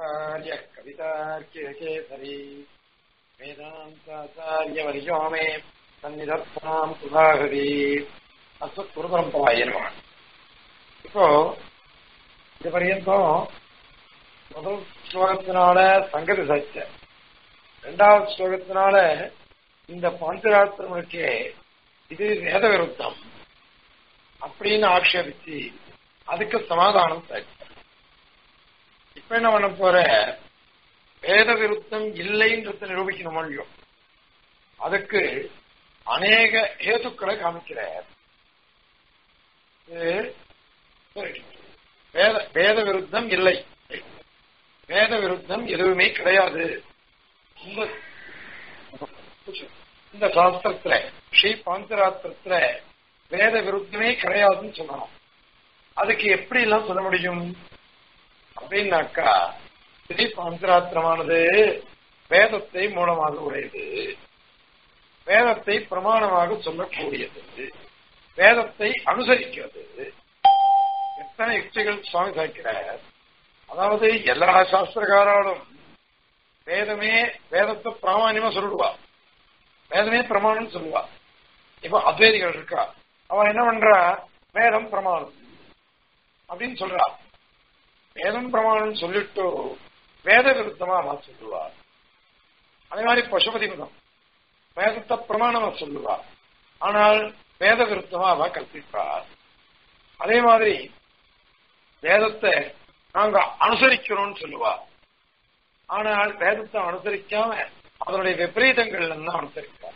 वेदान्ताचार्यः कवितार्किकेसरी वेदान्ताचार्यवर्यो मे सन्निधत्ताम् सुधाहरी அஸ்வத் குருபரம்பராய நம இப்போ இது பர்யந்தம் முதல் ஸ்லோகத்தினால சங்கதி சச்ச ரெண்டாவது ஸ்லோகத்தினால இந்த பாஞ்சராத்திரமுக்கே இது வேத விருத்தம் அப்படின்னு ஆக்ஷேபிச்சு அதுக்கு சமாதானம் சாய்ச்சார் இப்ப என்ன பண்ண போற வேத விருத்தம் இல்லைன்றத நிரூபிக்கணும் இல்லையோ அதுக்கு அநேக ஹேதுக்களை காமிக்கிறார் வேத வேத விருத்தம் இல்லை வேத விருத்தம் எதுவுமே கிடையாது இந்த இந்த சாஸ்திரத்துல ஸ்ரீ பாஞ்சராத்திரத்துல வேத விருத்தமே கிடையாதுன்னு சொல்லணும் அதுக்கு எப்படி எல்லாம் சொல்ல முடியும் அப்படின்னாக்கா ஸ்ரீ பாஞ்சராத்திரமானது வேதத்தை மூலமாக உடையது வேதத்தை பிரமாணமாக சொல்லக்கூடியது வேதத்தை அனுசரிக்கிறது எத்தனை யுக்திகள் சுவாமி சாய்க்கிறார் அதாவது எல்லா சாஸ்திரக்காராலும் வேதமே வேதத்தை பிராமான்யமா சொல்லுவா வேதமே பிரமாணம் சொல்லுவா இப்ப அத்வைதிகள் இருக்கா அவன் என்ன பண்றா வேதம் பிரமாணம் அப்படின்னு சொல்றா வேதம் பிரமாணம் சொல்லிட்டு வேத விருத்தமா அவன் சொல்லுவா அதே மாதிரி பசுபதி மதம் வேதத்தை பிரமாணமா சொல்லுவா ஆனால் வேத விருத்தமா அவ கற்பிப்பார் அதே மாதிரி வேதத்தை நாங்க அனுசரிக்கிறோம்னு சொல்லுவா ஆனால் வேதத்தை அனுசரிக்காம அதனுடைய விபரீதங்கள் தான் அனுசரிப்பார்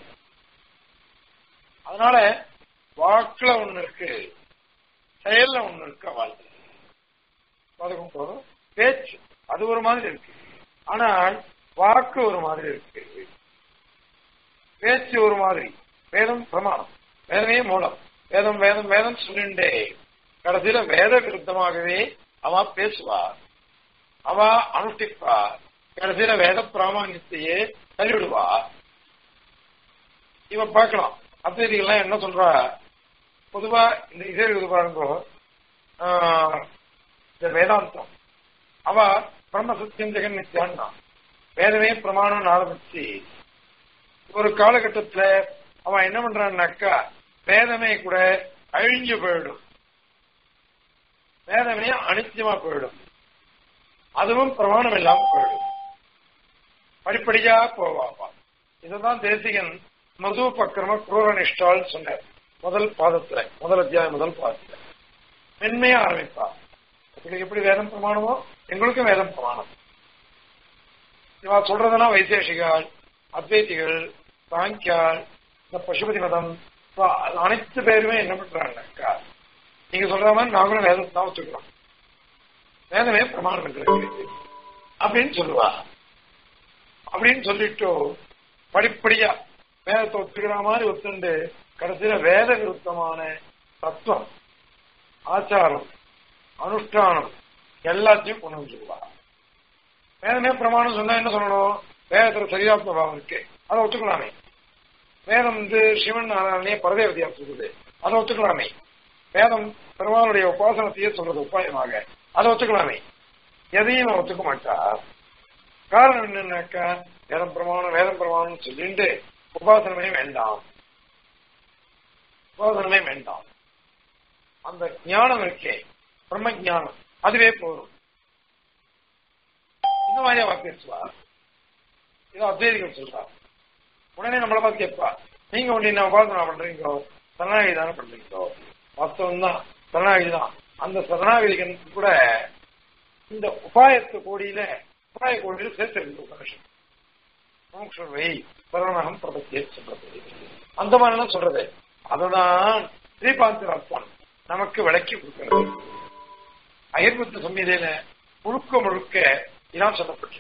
அதனால வாக்குல ஒண்ணு இருக்கு செயல்ல ஒண்ணு இருக்கு வாழ்க்கை அதுக்கும் போதும் பேச்சு அது ஒரு மாதிரி இருக்கு ஆனால் வாக்கு ஒரு மாதிரி இருக்கு பேச்சு ஒரு மாதிரி வேதம் பிரமாணம் வேதமே மூலம் வேதம் வேதம் வேதம் சொல்லிண்டே கடைசியில வேத விருத்தமாகவே அவ பேசுவா அவ அனுஷ்டிப்பா கடைசியில வேத பிராமணியத்தையே தள்ளிவிடுவா இவ பார்க்கலாம் அத்வைதிகள்லாம் என்ன சொல்றா பொதுவா இந்த இசை இது பாருங்க இந்த வேதாந்தம் அவ பிரம்ம சத்தியம் ஜெகன் நித்தியான்னா வேதமே பிரமாணம் ஆரம்பிச்சு ஒரு காலகட்டத்துல அவன் என்ன பண்றான்னாக்கா வேதமே கூட அழிஞ்சு போயிடும் வேதமே அனித்தியமா போயிடும் அதுவும் பிரமாணம் இல்லாம போயிடும் படிப்படியா போவாப்பா இதுதான் தேசிகன் மது பக்கிரம குரூர நிஷ்டால் சொன்னார் முதல் பாதத்துல முதல் அத்தியாயம் முதல் பாதத்துல மென்மையா ஆரம்பிப்பா உங்களுக்கு எப்படி வேதம் பிரமாணமோ எங்களுக்கும் வேதம் பிரமாணம் இவா சொல்றதுன்னா வைசேஷிகால் அத்வைதிகள் சாங்கியால் இந்த பசுபதி மதம் அனைத்து பேருமே என்ன பண்றாங்கக்கா நீங்க சொல்ற மாதிரி நாங்களும் வேதத்தை தான் ஒத்துக்கிறோம் வேதமே பிரமாணம் எங்களுக்கு அப்படின்னு சொல்லுவா அப்படின்னு சொல்லிட்டு படிப்படியா வேதத்தை ஒத்துக்கிற மாதிரி ஒத்துண்டு கடைசியில வேத விருத்தமான தத்துவம் ஆச்சாரம் அனுஷ்டானம் எல்லாத்தையும் கொண்டு வந்துருவா வேதமே பிரமாணம் சொன்னா என்ன சொல்லணும் வேதத்துல சரியாத்ம பாவம் இருக்கு அதை ஒத்துக்கலாமே வேதம் வந்து சிவன் நாராயணனே பரதேவதியா சொல்றது அதை ஒத்துக்கலாமே வேதம் பெருமானுடைய உபாசனத்தையே சொல்றது உபாயமாக அதை ஒத்துக்கலாமே எதையும் ஒத்துக்க மாட்டா காரணம் என்னன்னாக்கா வேதம் பிரமாணம் வேதம் பிரமாணம் சொல்லிட்டு உபாசனமே வேண்டாம் உபாசனமே வேண்டாம் அந்த ஞானம் இருக்கே பிரம்ம ஜானம் அதுவே போதும் இந்த மாதிரி அவ பேசுவா இதோ அத்வைதிகள் சொல்றா உடனே நம்மளை பார்த்து கேட்பா நீங்க ஒண்ணு என்ன உபாசனா பண்றீங்களோ சரணாகி தானே பண்றீங்களோ வாஸ்தவம் தான் சரணாகி தான் அந்த சரணாகதிக்கு கூட இந்த உபாயத்து கோடியில உபாய கோடியில் சேர்த்திருக்கு உபனிஷம் மோக்ஷவை சரணகம் பிரபத்தியை சொல்றது அந்த மாதிரிலாம் சொல்றது அதுதான் ஸ்ரீபாந்திராத்மன் நமக்கு விளக்கி கொடுக்கிறது அயர்புத்த சம்மிதையில முழுக்க முழுக்க இதான் சொல்லப்பட்டிருக்கு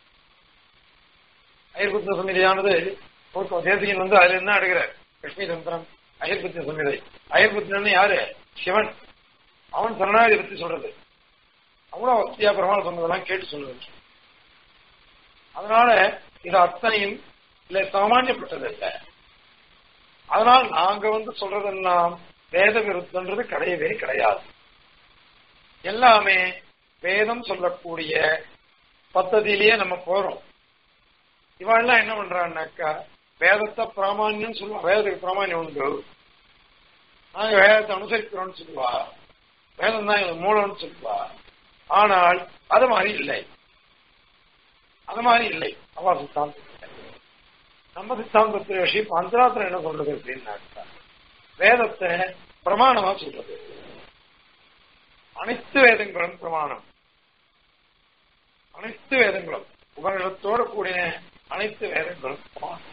அயர்புத்த சம்மிதையானது தேசிகன் வந்து அதுல என்ன அடுகிறார் லட்சுமி தந்திரம் அயர்புத்த சம்மிதை அயர்புத்தன் யாரு சிவன் அவன் சரணாகதி பத்தி சொல்றது அவனும் வசதியா பிரமாணம் சொன்னதெல்லாம் கேட்டு சொல்றது அதனால இது அத்தனையும் இல்ல சாமானியப்பட்டது இல்லை அதனால் நாங்க வந்து சொல்றதெல்லாம் வேத விருத்தன்றது கிடையவே கிடையாது எல்லாமே வேதம் சொல்லக்கூடிய பத்ததியிலேயே நம்ம போறோம் இவெல்லாம் என்ன பண்றான்னாக்கா வேதத்தை பிராமான்யம் சொல்லுவா வேதத்துக்கு பிராமான்யம் உண்டு நாங்க வேதத்தை அனுசரிக்கிறோம்னு சொல்லுவா வேதம் தான் எங்களுக்கு மூலம்னு சொல்லுவா ஆனால் அது மாதிரி இல்லை அது மாதிரி இல்லை அவா சித்தாந்தம் நம்ம சித்தாந்தத்துல விஷயம் பஞ்சராத்திரம் என்ன சொல்றது அப்படின்னாக்கா வேதத்தை பிரமாணமா சொல்றது அனைத்து வேதங்களும் பிரமாணம் அனைத்து வேதங்களும் உபநிடத்தோடு கூடிய அனைத்து வேதங்களும் பிரமாணம்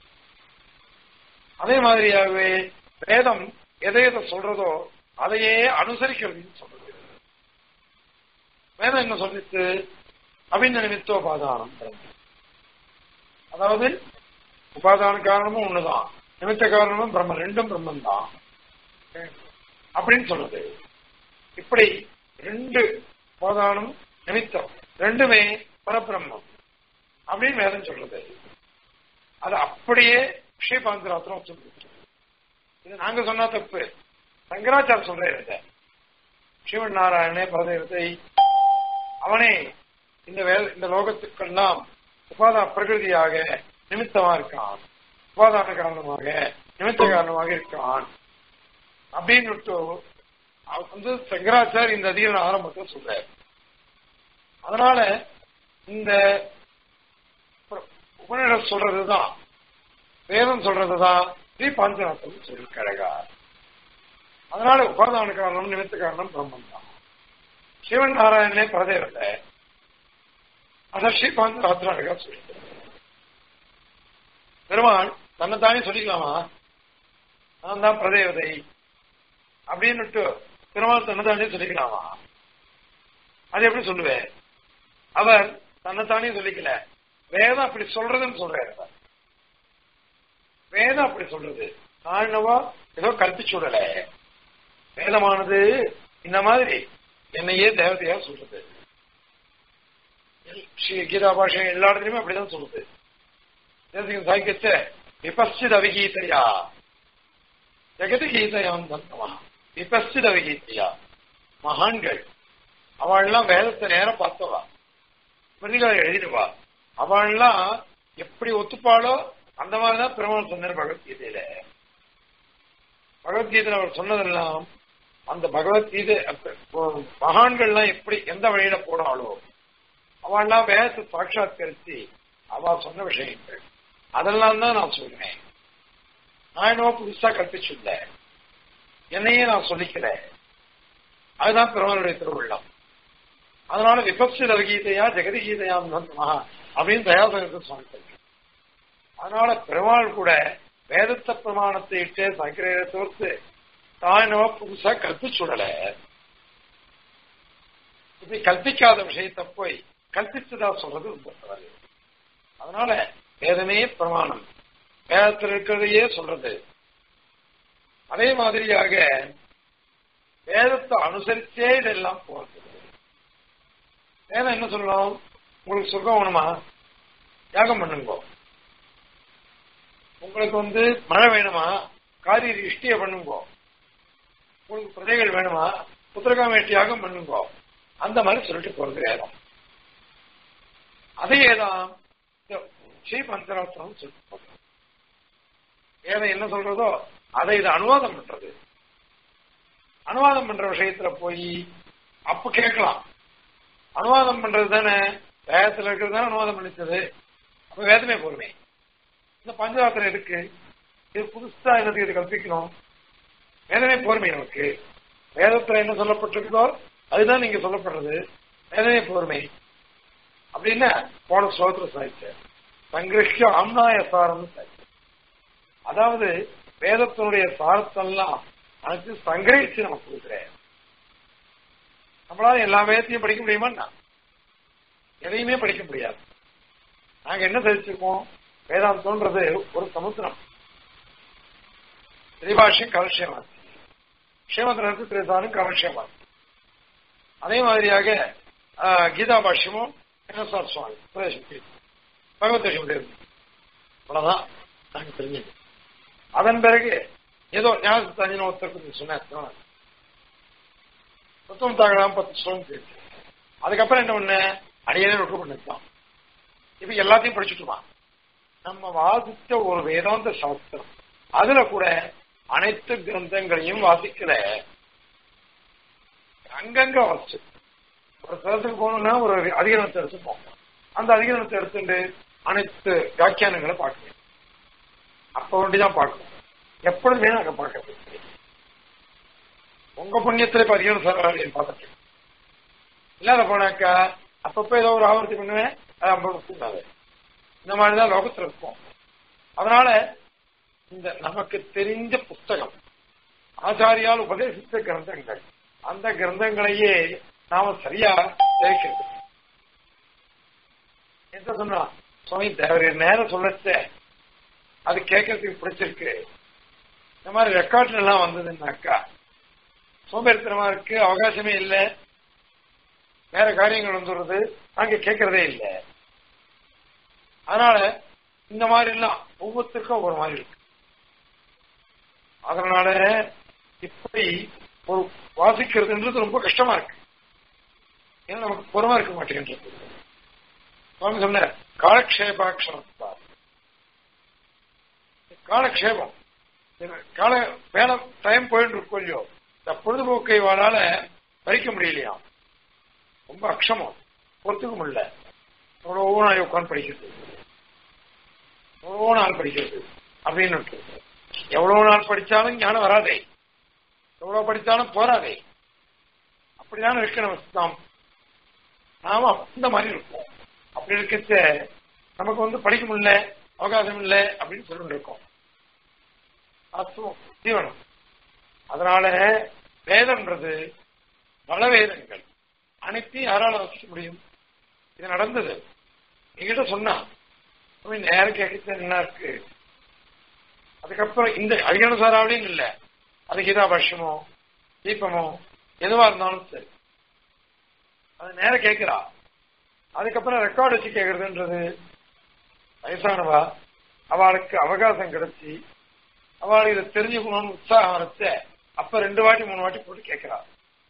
அதே மாதிரியாகவே வேதம் எதை எதை சொல்றதோ அதையே அனுசரிக்கிறதுன்னு சொல்றது வேதம் என்ன சொல்லிட்டு அபிந்த நிமித்தோபாதானம் அதாவது உபாதான காரணமும் ஒண்ணுதான் நிமித்த காரணமும் பிரம்மன் ரெண்டும் பிரம்மன் தான் அப்படின்னு சொல்றது இப்படி ரெண்டு உபாதானம் நிமித்தம் ரெண்டுமே பரபிரம்மம் அப்படின்னு வேதம் சொல்றது அது அப்படியே ஸ்ரீபாந்தராத்திரம் சொல்றது இது நாங்க சொன்னா தப்பு சங்கராச்சாரம் சொல்ற இதை சிவன் நாராயணனே பரதேவத்தை அவனே இந்த வே இந்த லோகத்துக்கெல்லாம் உபாதான பிரகிருதியாக நிமித்தமா இருக்கான் உபாதான காரணமாக நிமித்த காரணமாக இருக்கான் அப்படின்னு வந்து சங்கராச்சார் இந்த அதிகார ஆரம்பத்தில் சொல்றார் அதனால இந்த உபநிட சொல்றதுதான் வேதம் சொல்றதுதான் ஸ்ரீ பாஞ்சநாத்தம் சொல்லிருக்கழகா அதனால உபாதான காரணம் நிமித்த காரணம் பிரம்மன் தான் சிவன் நாராயணனே பரதேவத்தை அத ஸ்ரீ பாஞ்சநாத்திரம் அழகா சொல்லிட்டு பெருமாள் தன்னைத்தானே சொல்லிக்கலாமா நான் தான் பிரதேவதை அப்படின்னுட்டு பெருமாள் தன்னைத்தானே சொல்லிக்கலாமா அது எப்படி சொல்லுவேன் அவர் தன்னைத்தானே சொல்லிக்கல வேதம் அப்படி சொல்றதுன்னு சொல்றாரு வேதம் அப்படி சொல்றது ஆழ்னவா ஏதோ கற்பிச்சு விடல வேதமானது இந்த மாதிரி என்னையே தேவதையா சொல்றது ஸ்ரீ கீதா பாஷை எல்லா இடத்துலயுமே அப்படிதான் சொல்லுது தேசிகம் சாய்க்கச்ச விபஸ்சித் அவிகீதையா ஜெகதி கீதையாம் தந்தமா விபஸ்சித் அவிகீதையா மகான்கள் அவள்லாம் வேதத்தை நேரம் பார்த்தவா ஸ்மிருதிகளை எழுதிடுவா அவள்லாம் எப்படி ஒத்துப்பாளோ அந்த மாதிரிதான் பெருமாள் சொன்னார் பகவத்கீதையில பகவத்கீதையில அவர் சொன்னதெல்லாம் அந்த பகவத்கீதை மகான்கள்லாம் எப்படி எந்த வழியில போனாலோ அவள்லாம் வேதத்தை சாட்சாத்கரித்து அவ சொன்ன விஷயங்கள் அதெல்லாம் தான் நான் சொல்றேன் நான் என்னவோ புதுசா கற்பிச்சுள்ள என்னையே நான் சொல்லிக்கிறேன் அதுதான் பெருமாளுடைய திருவிழம் அதனால விபக்ஷி ரவகீதையா ஜெகதி கீதையாம் நந்தமா அப்படின்னு தயாசகத்தை சொல்லிட்டு அதனால பெருமாள் கூட வேதத்த பிரமாணத்தை இட்டு சங்கரையை தோர்த்து தான் என்னவோ புதுசா கற்பிச்சுடல இப்படி கற்பிக்காத விஷயத்தை போய் கற்பிச்சதா சொல்றது ரொம்ப தவறு அதனால வேதமே பிரமாணம் வேதத்தில் இருக்கிறதையே சொல்றது அதே மாதிரியாக வேதத்தை அனுசரிச்சே இதெல்லாம் போறது வேதம் என்ன சொல்லலாம் உங்களுக்கு சுகம் வேணுமா யாகம் பண்ணுங்க உங்களுக்கு வந்து மழை வேணுமா காரிய இஷ்டிய பண்ணுங்க உங்களுக்கு பிரதைகள் வேணுமா புத்திரகாமேட்டி யாகம் பண்ணுங்க அந்த மாதிரி சொல்லிட்டு போறது வேதம் அதையே தான் ஸ்ரீ பஞ்சராத்திரம் சொல்லிட்டு வேதம் என்ன சொல்றதோ அதை இது அனுவாதம் பண்றது அனுவாதம் பண்ற விஷயத்துல போய் அப்ப கேட்கலாம் அனுவாதம் பண்றது தானே வேதத்துல இருக்கிறது தானே அனுவாதம் பண்ணிச்சது அப்ப வேதமே பொறுமை இந்த பஞ்சராத்திரம் இருக்கு இது புதுசா என்னது இது கற்பிக்கணும் வேதமே பொறுமை நமக்கு வேதத்துல என்ன சொல்லப்பட்டிருக்கோ அதுதான் நீங்க சொல்லப்படுறது வேதமே பொறுமை அப்படின்னா போன ஸ்லோகத்துல சாய்ச்ச சங்கிருஷ்ய ஆம்னாய சாரம் அதாவது வேதத்தினுடைய சாரத்தெல்லாம் அனைத்து சங்கிரகிச்சு நமக்கு கொடுக்குறேன் நம்மளால எல்லா வேதத்தையும் படிக்க முடியுமா எதையுமே படிக்க முடியாது நாங்க என்ன தெரிஞ்சுக்கோம் வேதாந்தம்ன்றது ஒரு சமுத்திரம் திரிபாஷ்யம் கவசியமாச்சு ஸ்ரீமந்திரத்து திரிசானும் கவசியமாச்சு அதே மாதிரியாக கீதா பாஷ்யமும் சார் சுவாமி பிரதேசம் பகவத் அவ்வளவுதான் நாங்க தெரிஞ்சது அதன் பிறகு ஏதோ ஞாபகத்தாஞ்சின ஒருத்தருக்கு சொன்ன புத்தகம் தாங்கலாம் பத்து ஸ்லோகம் தெரிஞ்சு அதுக்கப்புறம் என்ன பண்ண அடியனே நோட்டு பண்ணிருக்கான் இப்ப எல்லாத்தையும் படிச்சுட்டுமா நம்ம வாசித்த ஒரு வேதாந்த சாஸ்திரம் அதுல கூட அனைத்து கிரந்தங்களையும் வாசிக்கல அங்கங்க வாசிச்சு ஒரு தரத்துக்கு போகணும்னா ஒரு அதிகரணத்தை எடுத்துப்போம் அந்த அதிகரணத்தை எடுத்துட்டு அனைத்து வியாக்கியானங்களை பார்க்கணும் அப்ப வேண்டிதான் பார்க்கணும் எப்பொழுதுமே நாங்க பார்க்கறது உங்க புண்ணியத்துல இப்ப அதிகம் சார் பார்த்துட்டு இல்லாத போனாக்கா அப்பப்ப ஏதோ ஒரு ஆவர்த்தி பண்ணுவேன் அது ஐம்பது கூடாது இந்த மாதிரிதான் லோகத்துல இருக்கும் அதனால இந்த நமக்கு தெரிஞ்ச புஸ்தகம் ஆச்சாரியால் உபதேசித்த கிரந்தங்கள் அந்த கிரந்தங்களையே நாம சரியா ஜெயிக்கிறது என்ன சொன்னா சுவாமி தேவர நேரம் சொல்லச்ச அது கேட்கறதுக்கு பிடிச்சிருக்கு இந்த மாதிரி ரெக்கார்ட்ல எல்லாம் வந்ததுன்னாக்கா சோம்பேறித்தனமா இருக்கு அவகாசமே இல்லை வேற காரியங்கள் வந்துடுறது நாங்க கேட்கறதே இல்லை அதனால இந்த மாதிரி எல்லாம் ஒவ்வொருத்தருக்கும் ஒவ்வொரு மாதிரி இருக்கு அதனால இப்படி ஒரு வாசிக்கிறதுன்றது ரொம்ப கஷ்டமா இருக்கு ஏன்னா நமக்கு பொறுமா இருக்க மாட்டேங்கிறது சுவாமி சொன்ன காலக்ஷேபாட்சரம் காலக்ஷேபம் கால வேலை டைம் போயிட்டு இருக்கும் இல்லையோ இந்த பொழுதுபோக்கை வாழால பறிக்க முடியலையா ரொம்ப அக்ஷமம் பொறுத்துக்க முடியல எவ்வளவோ நாள் உட்காந்து படிக்கிறது எவ்வளவோ நாள் படிக்கிறது அப்படின்னு எவ்வளவு நாள் படிச்சாலும் ஞானம் வராதே எவ்வளவு படிச்சாலும் போராதே அப்படிதான் இருக்கு நம்ம நாம் நாம அந்த மாதிரி இருப்போம் அப்படி இருக்கச்ச நமக்கு வந்து படிக்க முடியல அவகாசம் இல்லை அப்படின்னு சொல்லிட்டு இருக்கோம் அசுவம் ஜீவனம் அதனால வேதம்ன்றது பல வேதங்கள் அனைத்தையும் யாரால வசிக்க முடியும் இது நடந்தது என்கிட்ட சொன்னா நேரம் கேட்க என்ன இருக்கு அதுக்கப்புறம் இந்த அரிகணசாராவிலையும் இல்ல அது கீதாபாஷ்யமோ தீபமோ எதுவா இருந்தாலும் சரி அது நேரம் கேட்கிறா அதுக்கப்புறம் ரெக்கார்டு வச்சு கேட்கறதுன்றது வயசானவா அவளுக்கு அவகாசம் கிடைச்சி அவளுக்கு இதை தெரிஞ்சுக்கணும்னு உற்சாகம் வச்ச அப்ப ரெண்டு வாட்டி மூணு வாட்டி போட்டு கேட்கிறா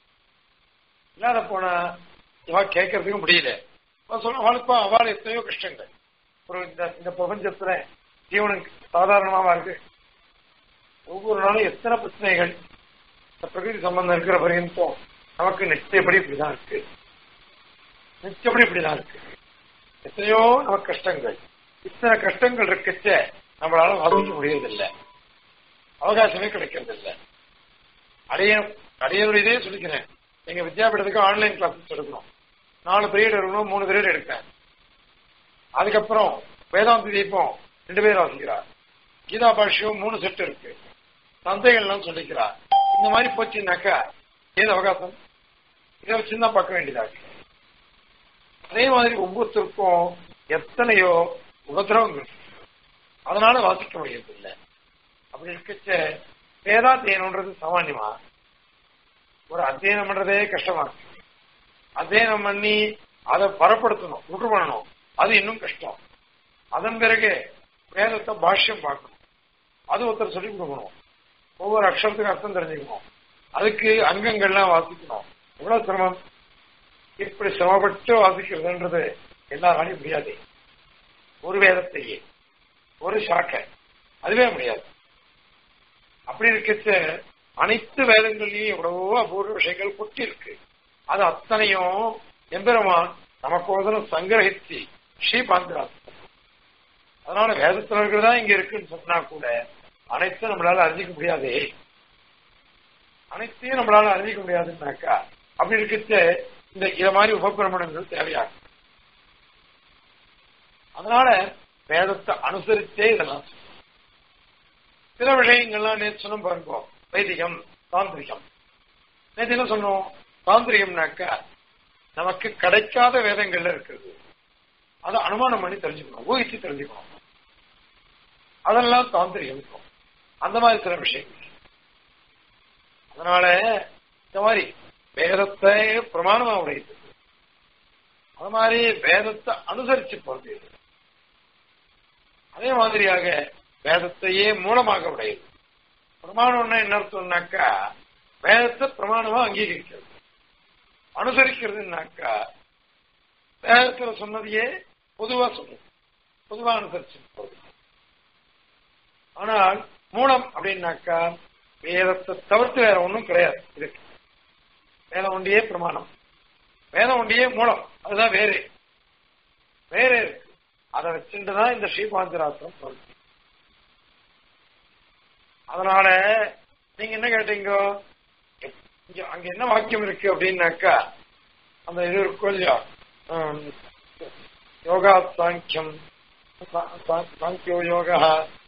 இல்லாத போனா இவா கேட்கறதுக்கும் முடியல சொன்ன அவளுக்கு அவள் எத்தனையோ கஷ்டங்கள் ஒரு இந்த இந்த பிரபஞ்சத்துல ஜீவனுக்கு சாதாரணமாவா இருக்கு ஒவ்வொரு நாளும் எத்தனை பிரச்சனைகள் இந்த பிரகிருதி சம்பந்தம் இருக்கிற பரியந்தம் நமக்கு நிச்சயப்படி இப்படிதான் இருக்கு நிச்சயப்படி இப்படிதான் இருக்கு எத்தனையோ நமக்கு கஷ்டங்கள் இத்தனை கஷ்டங்கள் இருக்கச்ச நம்மளால வாசிக்க முடியறதில்லை அவகாசமே கிடைக்கிறது இல்லை அடைய அடையனுடையதே சொல்லிக்கிறேன் எங்க வித்யாபீடத்துக்கு ஆன்லைன் கிளாஸஸ் எடுக்கணும் நாலு பீரியட் எடுக்கணும் மூணு பீரியட் எடுக்கிறேன் அதுக்கப்புறம் வேதாந்தி தீபம் ரெண்டு பேர் வாசிக்கிறார் கீதா பாஷ்யம் மூணு செட் இருக்கு சந்தைகள்லாம் சொல்லிக்கிறார் இந்த மாதிரி போச்சுன்னாக்கா ஏது அவகாசம் இதை வச்சுதான் பார்க்க வேண்டியதா இருக்கு அதே மாதிரி ஒவ்வொருத்தருக்கும் எத்தனையோ உபதிரவங்கள் அதனால வாசிக்க முடியறதில்லை அப்படி இருக்கச்ச வேதாத்தியனம்ன்றது சாமான்யமா ஒரு அத்தியனம் பண்றதே கஷ்டமா இருக்கு அத்தியனம் பண்ணி அதை பரப்படுத்தணும் உற்று பண்ணணும் அது இன்னும் கஷ்டம் அதன் பிறகு வேதத்தை பாஷ்யம் பார்க்கணும் அது ஒருத்தர் சொல்லி கொடுக்கணும் ஒவ்வொரு அக்ஷரத்துக்கும் அர்த்தம் தெரிஞ்சுக்கணும் அதுக்கு அங்கங்கள்லாம் வாசிக்கணும் எவ்வளவு சிரமம் இப்படி சிரமப்பட்டு வாசிக்கிறதுன்றது எல்லாராலையும் முடியாது ஒரு வேதத்தையே ஒரு சாக்கை அதுவே முடியாது அப்படி இருக்கச்ச அனைத்து வேதங்கள்லயும் எவ்வளவோ அபூர்வ விஷயங்கள் கொட்டி இருக்கு அது அத்தனையும் எம்பெருமான் நமக்கோசரம் சங்கிரகிச்சு ஸ்ரீபாந்திராஸ் அதனால வேதத்தில் இருக்கிறதா இங்க இருக்குன்னு சொன்னா கூட அனைத்தும் நம்மளால அறிஞ்சிக்க முடியாதே அனைத்தையும் நம்மளால அறிஞ்சிக்க முடியாதுன்னாக்கா அப்படி இருக்கச்ச இந்த இத மாதிரி உபபிரமணங்கள் தேவையாகும் அதனால வேதத்தை அனுசரிச்சே இதெல்லாம் சில விஷயங்கள்லாம் நேற்று சொன்ன பாருங்க வைதிகம் தாந்திரிகம் நேற்று என்ன சொன்னோம் தாந்திரிகம்னாக்கா நமக்கு கிடைக்காத வேதங்கள்ல இருக்குது அதை அனுமானம் பண்ணி தெரிஞ்சுக்கணும் ஊகிச்சு தெரிஞ்சுக்கணும் அதெல்லாம் தாந்திரிகம் இருக்கும் அந்த மாதிரி சில விஷயங்கள் அதனால இந்த மாதிரி வேதத்தை பிரமாணமா உடையது அது மாதிரி வேதத்தை அனுசரிச்சு போறது அதே மாதிரியாக வேதத்தையே மூலமாக உடையது பிரமாணம்னா என்ன அர்த்தம்னாக்கா வேதத்தை பிரமாணமா அங்கீகரிக்கிறது அனுசரிக்கிறதுனாக்கா வேதத்துல சொன்னதையே பொதுவா சொல்லுது பொதுவா அனுசரிச்சு போகுது ஆனால் மூலம் அப்படின்னாக்கா வேதத்தை தவிர்த்து வேற ஒன்றும் கிடையாது இதுக்கு வேதம் ஒண்டியே பிரமாணம் வேதம் ஒண்டியே மூலம் அதுதான் வேறு வேற இருக்கு அதை வச்சுட்டு தான் இந்த ஸ்ரீபாந்தராத்திரம் சொல்லுது அதனால நீங்க என்ன கேட்டீங்க இங்க அங்க என்ன வாக்கியம் இருக்கு அப்படின்னாக்கா அந்த இது இருக்கும் இல்லையா ஆம், யோகா சாங்கியம் சா- சா- சாங்கியோ யோகா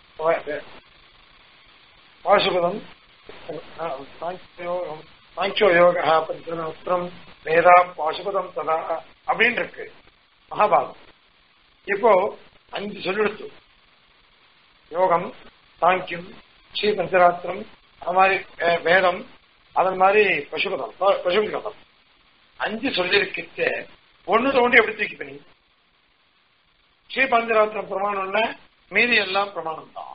பாசுபதம் சாங்கியோ சாங்கியோ யோகா பஞ்சனம் வேதா பாசுபதம் ததா அப்படின்னு இருக்கு மகாபாரதம் இப்போ அஞ்சு சொல்லெடுத்து யோகம் சாங்கியம் ஸ்ரீ பஞ்சராத்திரம் அது மாதிரி வே- வேதம் அதன் மாதிரி பசுபதம் ப- பசுபதிகதம் அஞ்சு சொல்லிருக்கிட்டு ஒண்ணு தோண்டி எப்படி தூக்கி பண்ணி ஸ்ரீ பஞ்சராத்திரம் பிரமாணம்னா மீதி எல்லாம் பிரமாணம் தான்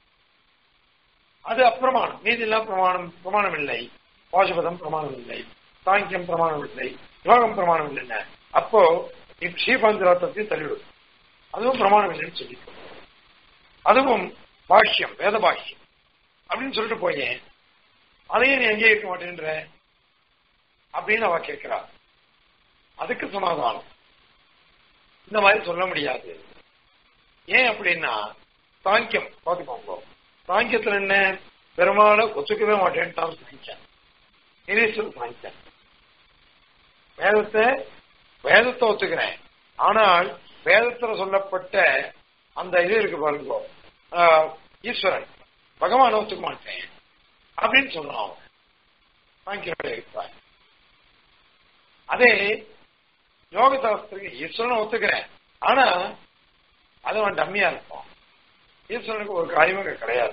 அது அப்பிரமாணம் மீதி எல்லாம் பிரமாணம் பிரமாணம் இல்லை பாசுபதம் பிரமாணம் இல்லை சாங்கியம் பிரமாணம் இல்லை யோகம் பிரமாணம் இல்லைன்னு அப்போ இப்ப ஸ்ரீபந்திராத்திரத்தையும் தள்ளிவிடும் அதுவும் பிரமாணம் இல்லைன்னு சொல்லி அதுவும் பாஷ்யம் வேத பாஷ்யம் அப்படின்னு சொல்லிட்டு போயேன் அதையும் நீ எங்கே இருக்க மாட்டேன்ற அப்படின்னு அவ கேட்கிறா அதுக்கு சமாதானம் இந்த மாதிரி சொல்ல முடியாது ஏன் அப்படின்னா சாங்கியம் பார்த்துக்கோங்க சாங்கியத்துல என்ன பெருமாளை ஒத்துக்கவே மாட்டேன்ட்டான் சாங்கியம் நிரீஸ்வரன் சாங்கியம் வேதத்தை வேதத்தை ஒத்துக்கிறேன் ஆனால் வேதத்துல சொல்லப்பட்ட அந்த இது இருக்கு பாருங்க ஆஹ், ஈஸ்வரன் பகவானை ஒத்துக்க மாட்டேன் அப்படின்னு சொல்றான் அவன் சாங்கியோட இருப்பார் அதே யோக சாஸ்திரத்துக்கு ஈஸ்வரனை ஒத்துக்கிறேன் ஆனா அது அவன் டம்மியா இருப்பான் ஈஸ்வரனுக்கு ஒரு காரியமும் அங்க கிடையாது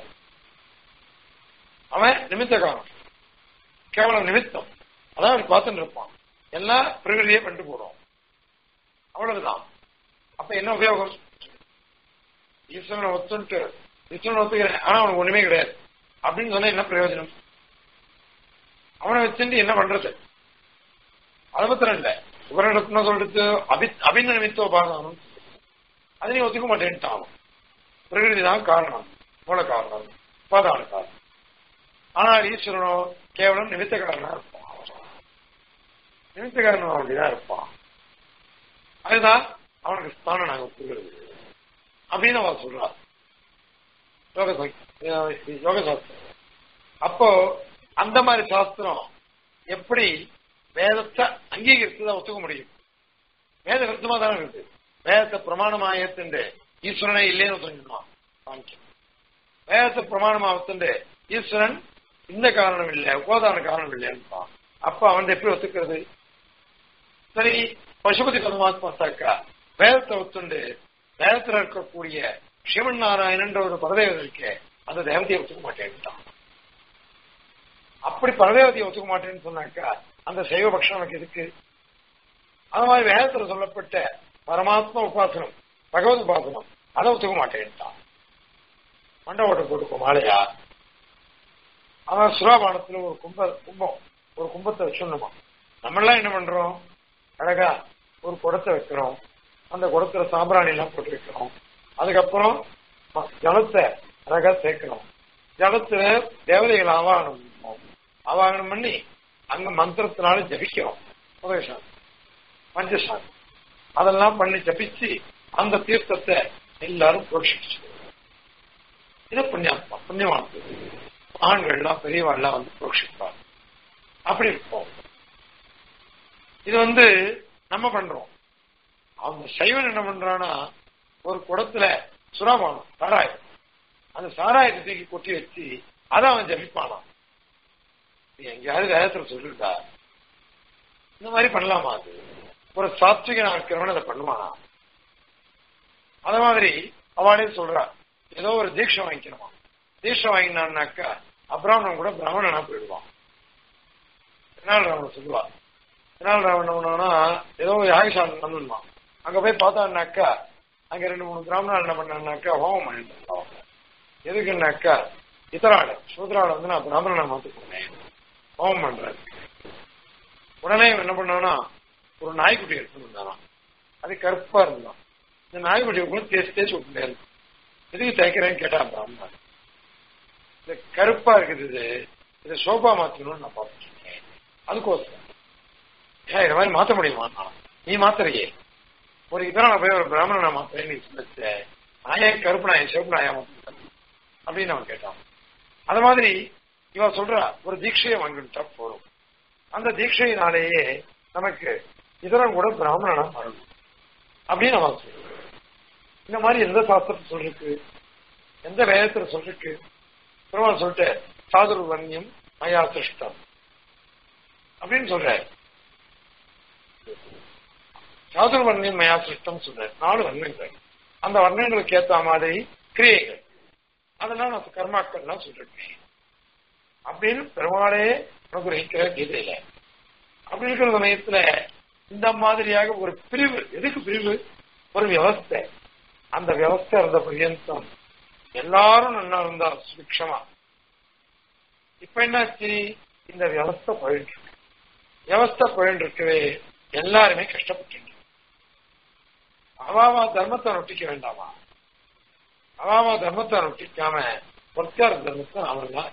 அவன் நிமித்த காரணம் கேவலம் நிமித்தம் அதான் அவன் பார்த்துட்டு இருப்பான் எல்லாம் பிரகிருதியே பண்ணிட்டு போறோம் அவ்வளவுதான் அப்ப என்ன உபயோகம் ஈஸ்வரனை ஒத்துன்ட்டு ஈஸ்வரனை ஒத்துக்கிறேன் ஆனா அவனுக்கு ஒண்ணுமே கிடையாது அப்படின்னு சொன்னா என்ன பிரயோஜனம் அவனை வச்சுட்டு என்ன பண்றது அதை பத்திரம் இல்ல உபரிடத்துல சொல்றது அபி அபிந்த நிமித்த உபாதானம் அது நீ ஒத்துக்க மாட்டேன்ட்டான் அவன். பிரகிருதி தான் காரணம் மூல காரணம் உபாதான காரணம் ஆனால் ஈஸ்வரனோ கேவலம் நிமித்த காரணமா இருப்பான் நிமித்த காரணம் அப்படிதான் இருப்பான் அதுதான் அவனுக்கு ஸ்தானம் நாங்க கொடுக்கிறது அப்படின்னு அவன் சொல்றா யோக சங்- அஹ் யோக சாஸ்திரம் அப்போ அந்த மாதிரி சாஸ்திரம் எப்படி வேதத்தை அங்கீகரித்து ஒத்துக்க முடியும் வேத விருத்தமா தானே இருக்கு வேதத்தை பிரமாணமா ஏத்துண்டு ஈஸ்வரனே இல்லைன்னு சொல்லிடுவான் சாங்கியம் வேதத்தை பிரமாணமா ஒத்துண்டு ஈஸ்வரன் இந்த காரணம் இல்லை உபாதான காரணம் இல்லைன்னு அப்ப அவன் எப்படி ஒத்துக்கிறது சரி பசுபதி பரமாத்மா பார்த்தாக்கா வேதத்தை ஒத்துண்டு வேதத்துல இருக்கக்கூடிய சிவன் நாராயணன்ற ஒரு பரதேவதை இருக்கே அந்த தேவதையை ஒத்துக்க மாட்டேன்ட்டான் அப்படி பரதேவதையை ஒத்துக்க மாட்டேன்னு சொன்னாக்கா அந்த சைவ பக்ஷம் எனக்கு இருக்கு அது மாதிரி வேதத்துல சொல்லப்பட்ட பரமாத்மா உபாசனம் பகவத் உபாசனம் அதை ஒத்துக்க மாட்டேன்ட்டான் மண்ட ஓட்ட போட்டுக்கோ மாலையா அவன் சுராபானத்துல ஒரு கும்ப கும்பம் ஒரு கும்பத்தை வச்சுடணுமா நம்மளாம் என்ன பண்றோம் அழகா ஒரு குடத்தை வைக்கிறோம் அந்த குடத்துல சாம்பிராணி எல்லாம் போட்டு வைக்கிறோம் அதுக்கப்புறம் ம- ஜலத்தை அழகா சேர்க்கிறோம் ஜலத்துல தேவதைகள் ஆவாகனம் பண்ணுவோம். ஆவாகனம் பண்ணி அங்க மந்திரத்தினால ஜபிக்கிறோம் உதயசாமி பஞ்சசாமி அதெல்லாம் பண்ணி ஜபிச்சு அந்த தீர்த்தத்தை எல்லாரும் புரோஷிச்சு இது புண்ணியாத்மா புண்ணியவான் மகான்கள்லாம் பெரியவாள்லாம் வந்து புரோஷிப்பாங்க அப்படி இருப்போம் இது வந்து நம்ம பண்றோம் அவங்க சைவன் என்ன பண்றான்னா ஒரு குடத்துல சுறாபானம் சாராயம் அந்த சாராயத்தை தூக்கி கொட்டி வச்சு அதை அவன் ஜபிப்பானாம் நீ எங்கேயாவது வேதத்துல சொல்லிருக்கா இந்த மாதிரி பண்ணலாமா அது ஒரு சாத்விகனா இருக்கிறவன் அதை பண்ணுவானா அத மாதிரி அவளே சொல்றா ஏதோ ஒரு தீட்சை வாங்கிக்கணுமா தீட்சை வாங்கினான்னாக்கா அப்ராமணன் கூட பிராமணனா போயிடுவான் தெனால் ராவணன் சொல்லுவா தெனால் ராவணனா ஏதோ ஒரு யாகசாலை வந்துருவான் அங்க போய் பார்த்தான்னாக்கா அங்க ரெண்டு மூணு பிராமணால் என்ன பண்ணான்னாக்கா ஹோமம் பண்ணிட்டு இருந்தான். எதுக்குன்னாக்கா இத்தராள் சூத்ராள் வந்து நான் பிராமணனை மாத்து போனேன் ஹோமம் பண்றேன் உடனே இவன் என்ன பண்ணானா ஒரு நாய்க்குட்டி எடுத்துட்டு வந்தானா அது கருப்பா இருந்தான் இந்த நாய்க்குட்டி கூட தேய்ச்சி தேய்ச்சி விட்டுட்டே எதுக்கு தேய்க்கிறேன்னு கேட்டான் பிராமணன் இந்த கருப்பா இருக்குது இது இதை சோபா மாத்தணும்னு நான் பார்த்துருக்கேன் அதுக்கோசரம் ஏன் இந்த மாதிரி மாத்த முடியுமா நீ மாத்துறியே ஒரு இதர நான் போய் ஒரு பிராமணனை மாத்துறேன் நீ சொல்லிச்ச நாயே கருப்பு நாயை சிவப்பு நாயா மாத்த அப்படின்னு அவன் கேட்டான் அது மாதிரி இவ சொல்றா ஒரு தீட்சையை வாங்கிட்டா போதும் அந்த தீட்சையினாலேயே நமக்கு இதரம் கூட பிராமணனா மாறணும் அப்படின்னு அவன் சொல்றான் இந்த மாதிரி எந்த சாஸ்திரத்தை சொல்லிருக்கு எந்த வேதத்துல சொல்லிருக்கு பெருமாள் சொல்லிட்டு சாதுர் வன்யம் மயா சிருஷ்டம் அப்படின்னு சொல்ற சாதுர் வர்ணியம் மயா சிருஷ்டம் சொல்ற நாலு வர்ணங்கள் அந்த வர்ணங்களுக்கு ஏத்த மாதிரி கிரியைகள் அதெல்லாம் நான் கர்மாக்கள்லாம் சொல்லிருக்கேன் அப்படின்னு பெருமாளே அனுகிரகிக்கிற கீதையில அப்படி இருக்கிற சமயத்துல இந்த மாதிரியாக ஒரு பிரிவு எதுக்கு பிரிவு ஒரு வியவஸ்தை அந்த வியவஸ்தை இருந்த பரியந்தம் எல்லாரும் நல்லா இருந்தா சுபிக்ஷமா இப்ப என்னாச்சு இந்த வியவஸ்தை போயிட்டு இருக்கு வியவஸ்தை போயிட்டு இருக்கவே எல்லாருமே கஷ்டப்பட்டு அவாவா தர்மத்தை நொட்டிக்க வேண்டாமா அவாவா தர்மத்தை நொட்டிக்காம ஒருத்தார் தர்மத்தை அவர்தான்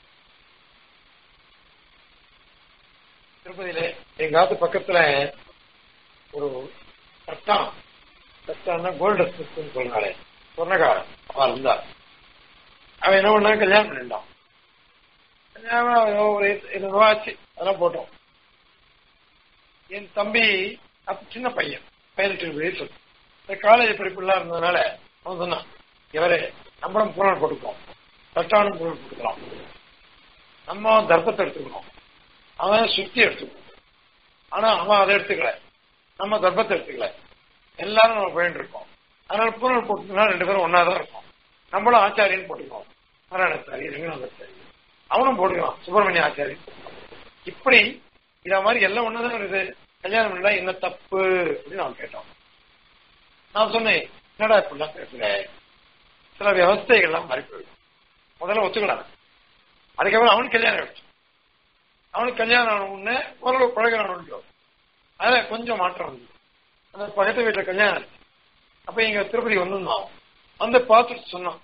திருப்பதியில எங்க ஆத்து பக்கத்துல ஒரு சட்டம் சட்டம்னா கோல்டு எக்ஸ்பிரஸ் சொல்றாளே சொன்னக்காரன் அவன் இருந்தா அவன் என்ன பண்ணா கல்யாணம் பண்ணிட்டான் கல்யாணம் ஒரு இருநூறு ரூபா ஆச்சு அதெல்லாம் போட்டோம் என் தம்பி அப்ப சின்ன பையன் பதினெட்டு வயசு இந்த காலேஜ் படிப்புலாம் இருந்ததுனால அவன் சொன்னான் இவரே நம்மளும் பூனல் போட்டுக்கோம் சட்டானும் பூனல் போட்டுக்கலாம் நம்ம தர்ப்பத்தை எடுத்துக்கணும் அவன் சுத்தி எடுத்துக்கணும் ஆனா அவன் அதை எடுத்துக்கல நம்ம தர்ப்பத்தை எடுத்துக்கல எல்லாரும் நம்ம போயிட்டு இருக்கோம் அதனால பூனல் போட்டுக்கணும் ரெண்டு பேரும் ஒன்னாதான் இருக்கும் நம்மளும் ஆச்சாரியன்னு போட்டுக்கோம் நாராயணாச்சாரி ரங்கநாதாச்சாரி அவனும் போட்டுக்கலாம் சுப்பிரமணிய ஆச்சாரி இப்படி இத மாதிரி எல்லாம் ஒண்ணுதான் இருக்குது கல்யாணம் பண்ணா என்ன தப்பு அப்படின்னு நான் கேட்டோம் நான் சொன்னேன் என்னடா இப்படிலாம் பேசுற சில வியவஸ்தைகள்லாம் மாறி போயிடும் முதல்ல ஒத்துக்கலாம் அதுக்கப்புறம் அவனுக்கு கல்யாணம் ஆயிடுச்சு அவனுக்கு கல்யாணம் ஆன உடனே ஓரளவு பழகிறான் அதுல கொஞ்சம் மாற்றம் வந்து அந்த பக்கத்து வீட்டுல கல்யாணம் ஆச்சு அப்ப இங்க திருப்பதி வந்திருந்தோம் வந்து பார்த்துட்டு சொன்னான்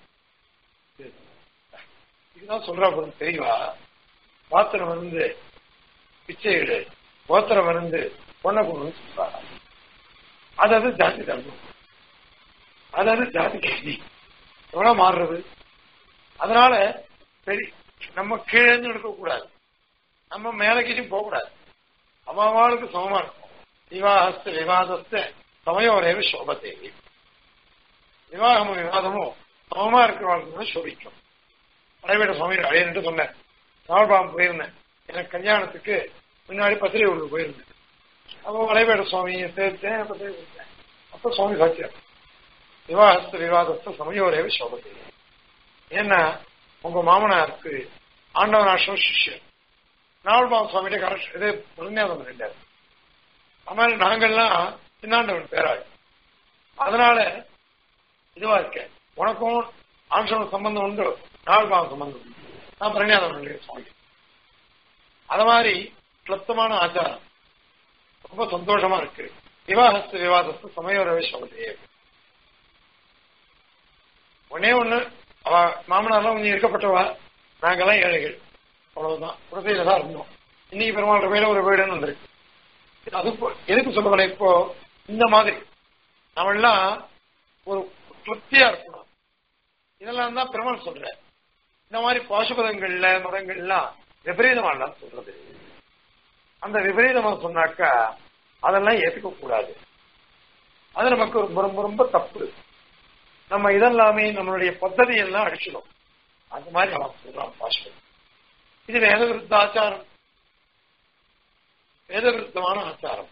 இதுதான் சொல்றா போதும் தெரியவா பாத்திரம் வந்து பிச்சை இடு கோத்திரம் வந்து பொண்ணை கொண்டு சொல்றாங்க அதாவது ஜாதி தர்மம் அதாவது ஜாதி கேள்வி எவ்வளவு மாறுறது அதனால சரி நம்ம கீழே எடுக்க கூடாது நம்ம மேலக்கிட்டும் போக கூடாது அவளுக்கு சமமா இருக்கும் விவாகஸ்த விவாதஸ்த சமயோரேவ சோபத்தேவி விவாகமும் விவாதமும் சமமா இருக்கிறவங்களுக்கு சோபிக்கும் படைவேட சுவாமி அழையன்ட்டு சொன்னேன் நாவல்பாம் போயிருந்தேன் எனக்கு கல்யாணத்துக்கு முன்னாடி பத்திரிகை ஒன்று போயிருந்தேன் அப்போ வளைவேட சுவாமியை சேர்த்தேன் பத்திரிகை கொடுத்தேன் அப்ப சுவாமி சாட்சியார் விவாகஸ்த விவாதஸ்த சமயோரேவ சோபத்தை ஏன்னா உங்க மாமனாருக்கு ஆண்டவனாஷம் சிஷ்யர் நாவல்பாம் சுவாமிகிட்ட கரெக்ட் இது பிரஞாதம் பண்ணிட்டார் அது நாங்கள்லாம் சின்னாண்டவன் பேராள் அதனால இதுவா இருக்கேன் உனக்கும் ஆசிரம சம்பந்தம் உண்டு நாவல்பாம் சம்பந்தம் உண்டு நான் பிரஞாதம் சுவாமி அது மாதிரி கிளப்தமான ஆச்சாரம் ரொம்ப சந்தோஷமா இருக்கு விவாகஸ்து விவாதத்து சமயோரவே சொல்றதே ஒன்னே ஒண்ணு அவ மாமனார்லாம் கொஞ்சம் இருக்கப்பட்டவா நாங்கெல்லாம் ஏழைகள் அவ்வளவுதான் குழந்தையில தான் இருந்தோம் இன்னைக்கு பெருமாள் பேர ஒரு வீடுன்னு வந்திருக்கு அது எதுக்கு சொல்லுவேன் இப்போ இந்த மாதிரி நம்மளாம் ஒரு திருப்தியா இருக்கணும் இதெல்லாம் தான் பெருமாள் சொல்ற இந்த மாதிரி பாசுபதங்கள்ல மதங்கள்லாம் விபரீதமா சொல்றது அந்த விபரீதமா சொன்னாக்கா அதெல்லாம் ஏத்துக்க கூடாது அது நமக்கு ரொம்ப ரொம்ப ரொம்ப தப்பு நம்ம இதெல்லாமே நம்மளுடைய பദ്ധதி எல்லாம் அடிச்சிடும் அந்த மாதிரி அவன் சொல்றான் பாஷ்பம் இது வேத விருத்த ஆச்சாரம் வேத விருத்தமான ஆச்சாரம்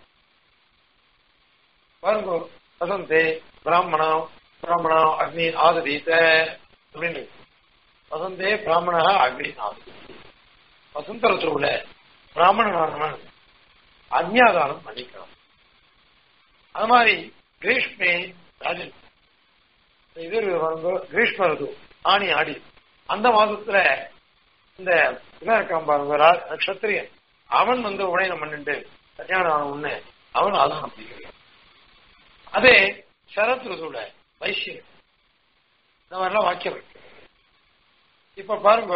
பாருங்க வசந்தே பிராமணா பிராமணா அக்னி ஆதரீத அப்படின்னு வசந்தே பிராமணா அக்னி ஆதரீத வசந்த ருத்துவுல பிராமணனானவன் அந்நியாதானம் பண்ணிக்கணும் அது மாதிரி கிரீஷ்மே ராஜன் இது வந்து கிரீஷ்ம ருது ஆணி ஆடி அந்த மாதத்துல இந்த இவன் இருக்கான் பாருங்க நட்சத்திரியன் அவன் வந்து உடையம் பண்ணிட்டு கல்யாணம் ஆன உடனே அவன் ஆதானம் பண்ணிக்கிறான் அதே சரத் ருதுல வைசியம் இந்த மாதிரிலாம் வாக்கியம் இருக்கு இப்ப பாருங்க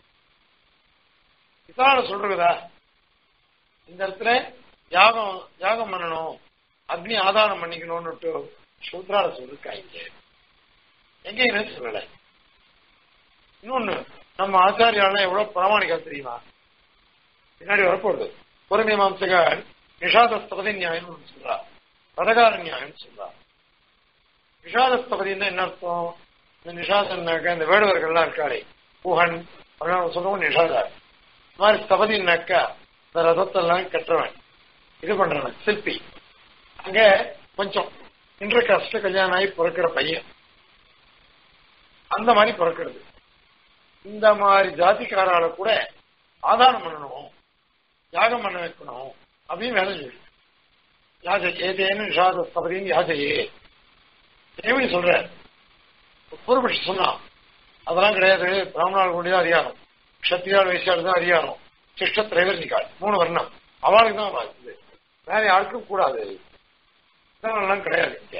இதான சொல்றதா இந்த இடத்துல யாகம் யாகம் பண்ணணும் அக்னி ஆதாரம் பண்ணிக்கணும்னுட்டு சூத்ரால சொல்லிருக்காங்க எங்கேயுமே சொல்லல இன்னொன்னு நம்ம ஆச்சாரியாலாம் எவ்வளவு பிரமாணிக்கா தெரியுமா பின்னாடி வரப்போகுது பொறுமை மாம்சகர் நிஷாதஸ்தபதி நியாயம் சொல்றா பதகார நியாயம் சொல்றா நிஷாதஸ்தபதினா என்ன அர்த்தம் இந்த நிஷாதன்னாக்க இந்த வேடுவர்கள்லாம் இருக்காளே பூகன் சொல்றவங்க நிஷாதார் இந்த மாதிரி ஸ்தபதினாக்கா இந்த ரதத்தெல்லாம் கட்டுறவன் இது பண்றவன் சிற்பி அங்க கொஞ்சம் இன்று கஷ்ட கல்யாணம் ஆகி பிறக்கிற பையன் அந்த மாதிரி பிறக்கிறது இந்த மாதிரி ஜாதிக்காரால கூட ஆதாரம் பண்ணணும் யாகம் பண்ண வைக்கணும் அப்படின்னு வேலை சொல்லு யாஜ ஏதேன்னு நிஷாத ஸ்தபதின்னு யாஜையே தேவனி சொல்ற பூர்வபட்சி சொன்னான் அதெல்லாம் கிடையாது பிராமணால் கொண்டு தான் அதிகாரம் க்ஷத்திரியால் வைசியால் தான் அதிகாரம் சிஷ்ட திரைவர்ணிகால் மூணு வர்ணம் அவளுக்கு தான் வாழ்க்குது வேற யாருக்கும் கூடாது இதெல்லாம் கிடையாது இங்க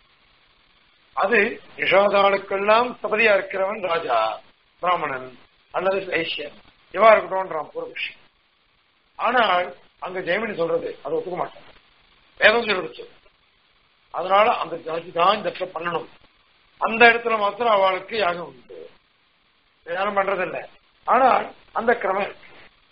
அது யசோதாளுக்கெல்லாம் சபதியா இருக்கிறவன் ராஜா பிராமணன் அல்லது வைசியன் இவா இருக்கட்டும்ன்றான் பூர்வபக்ஷி ஆனால் அங்க ஜெயமணி சொல்றது அதை ஒத்துக்க மாட்டான் வேதம் சொல்லிடுச்சு அதனால அந்த ஜாதி தான் இந்த இடத்துல பண்ணணும் அந்த இடத்துல மாத்திரம் அவளுக்கு யாகம் உண்டு யாரும் பண்றதில்ல ஆனால் அந்த கிரமம் இருக்கு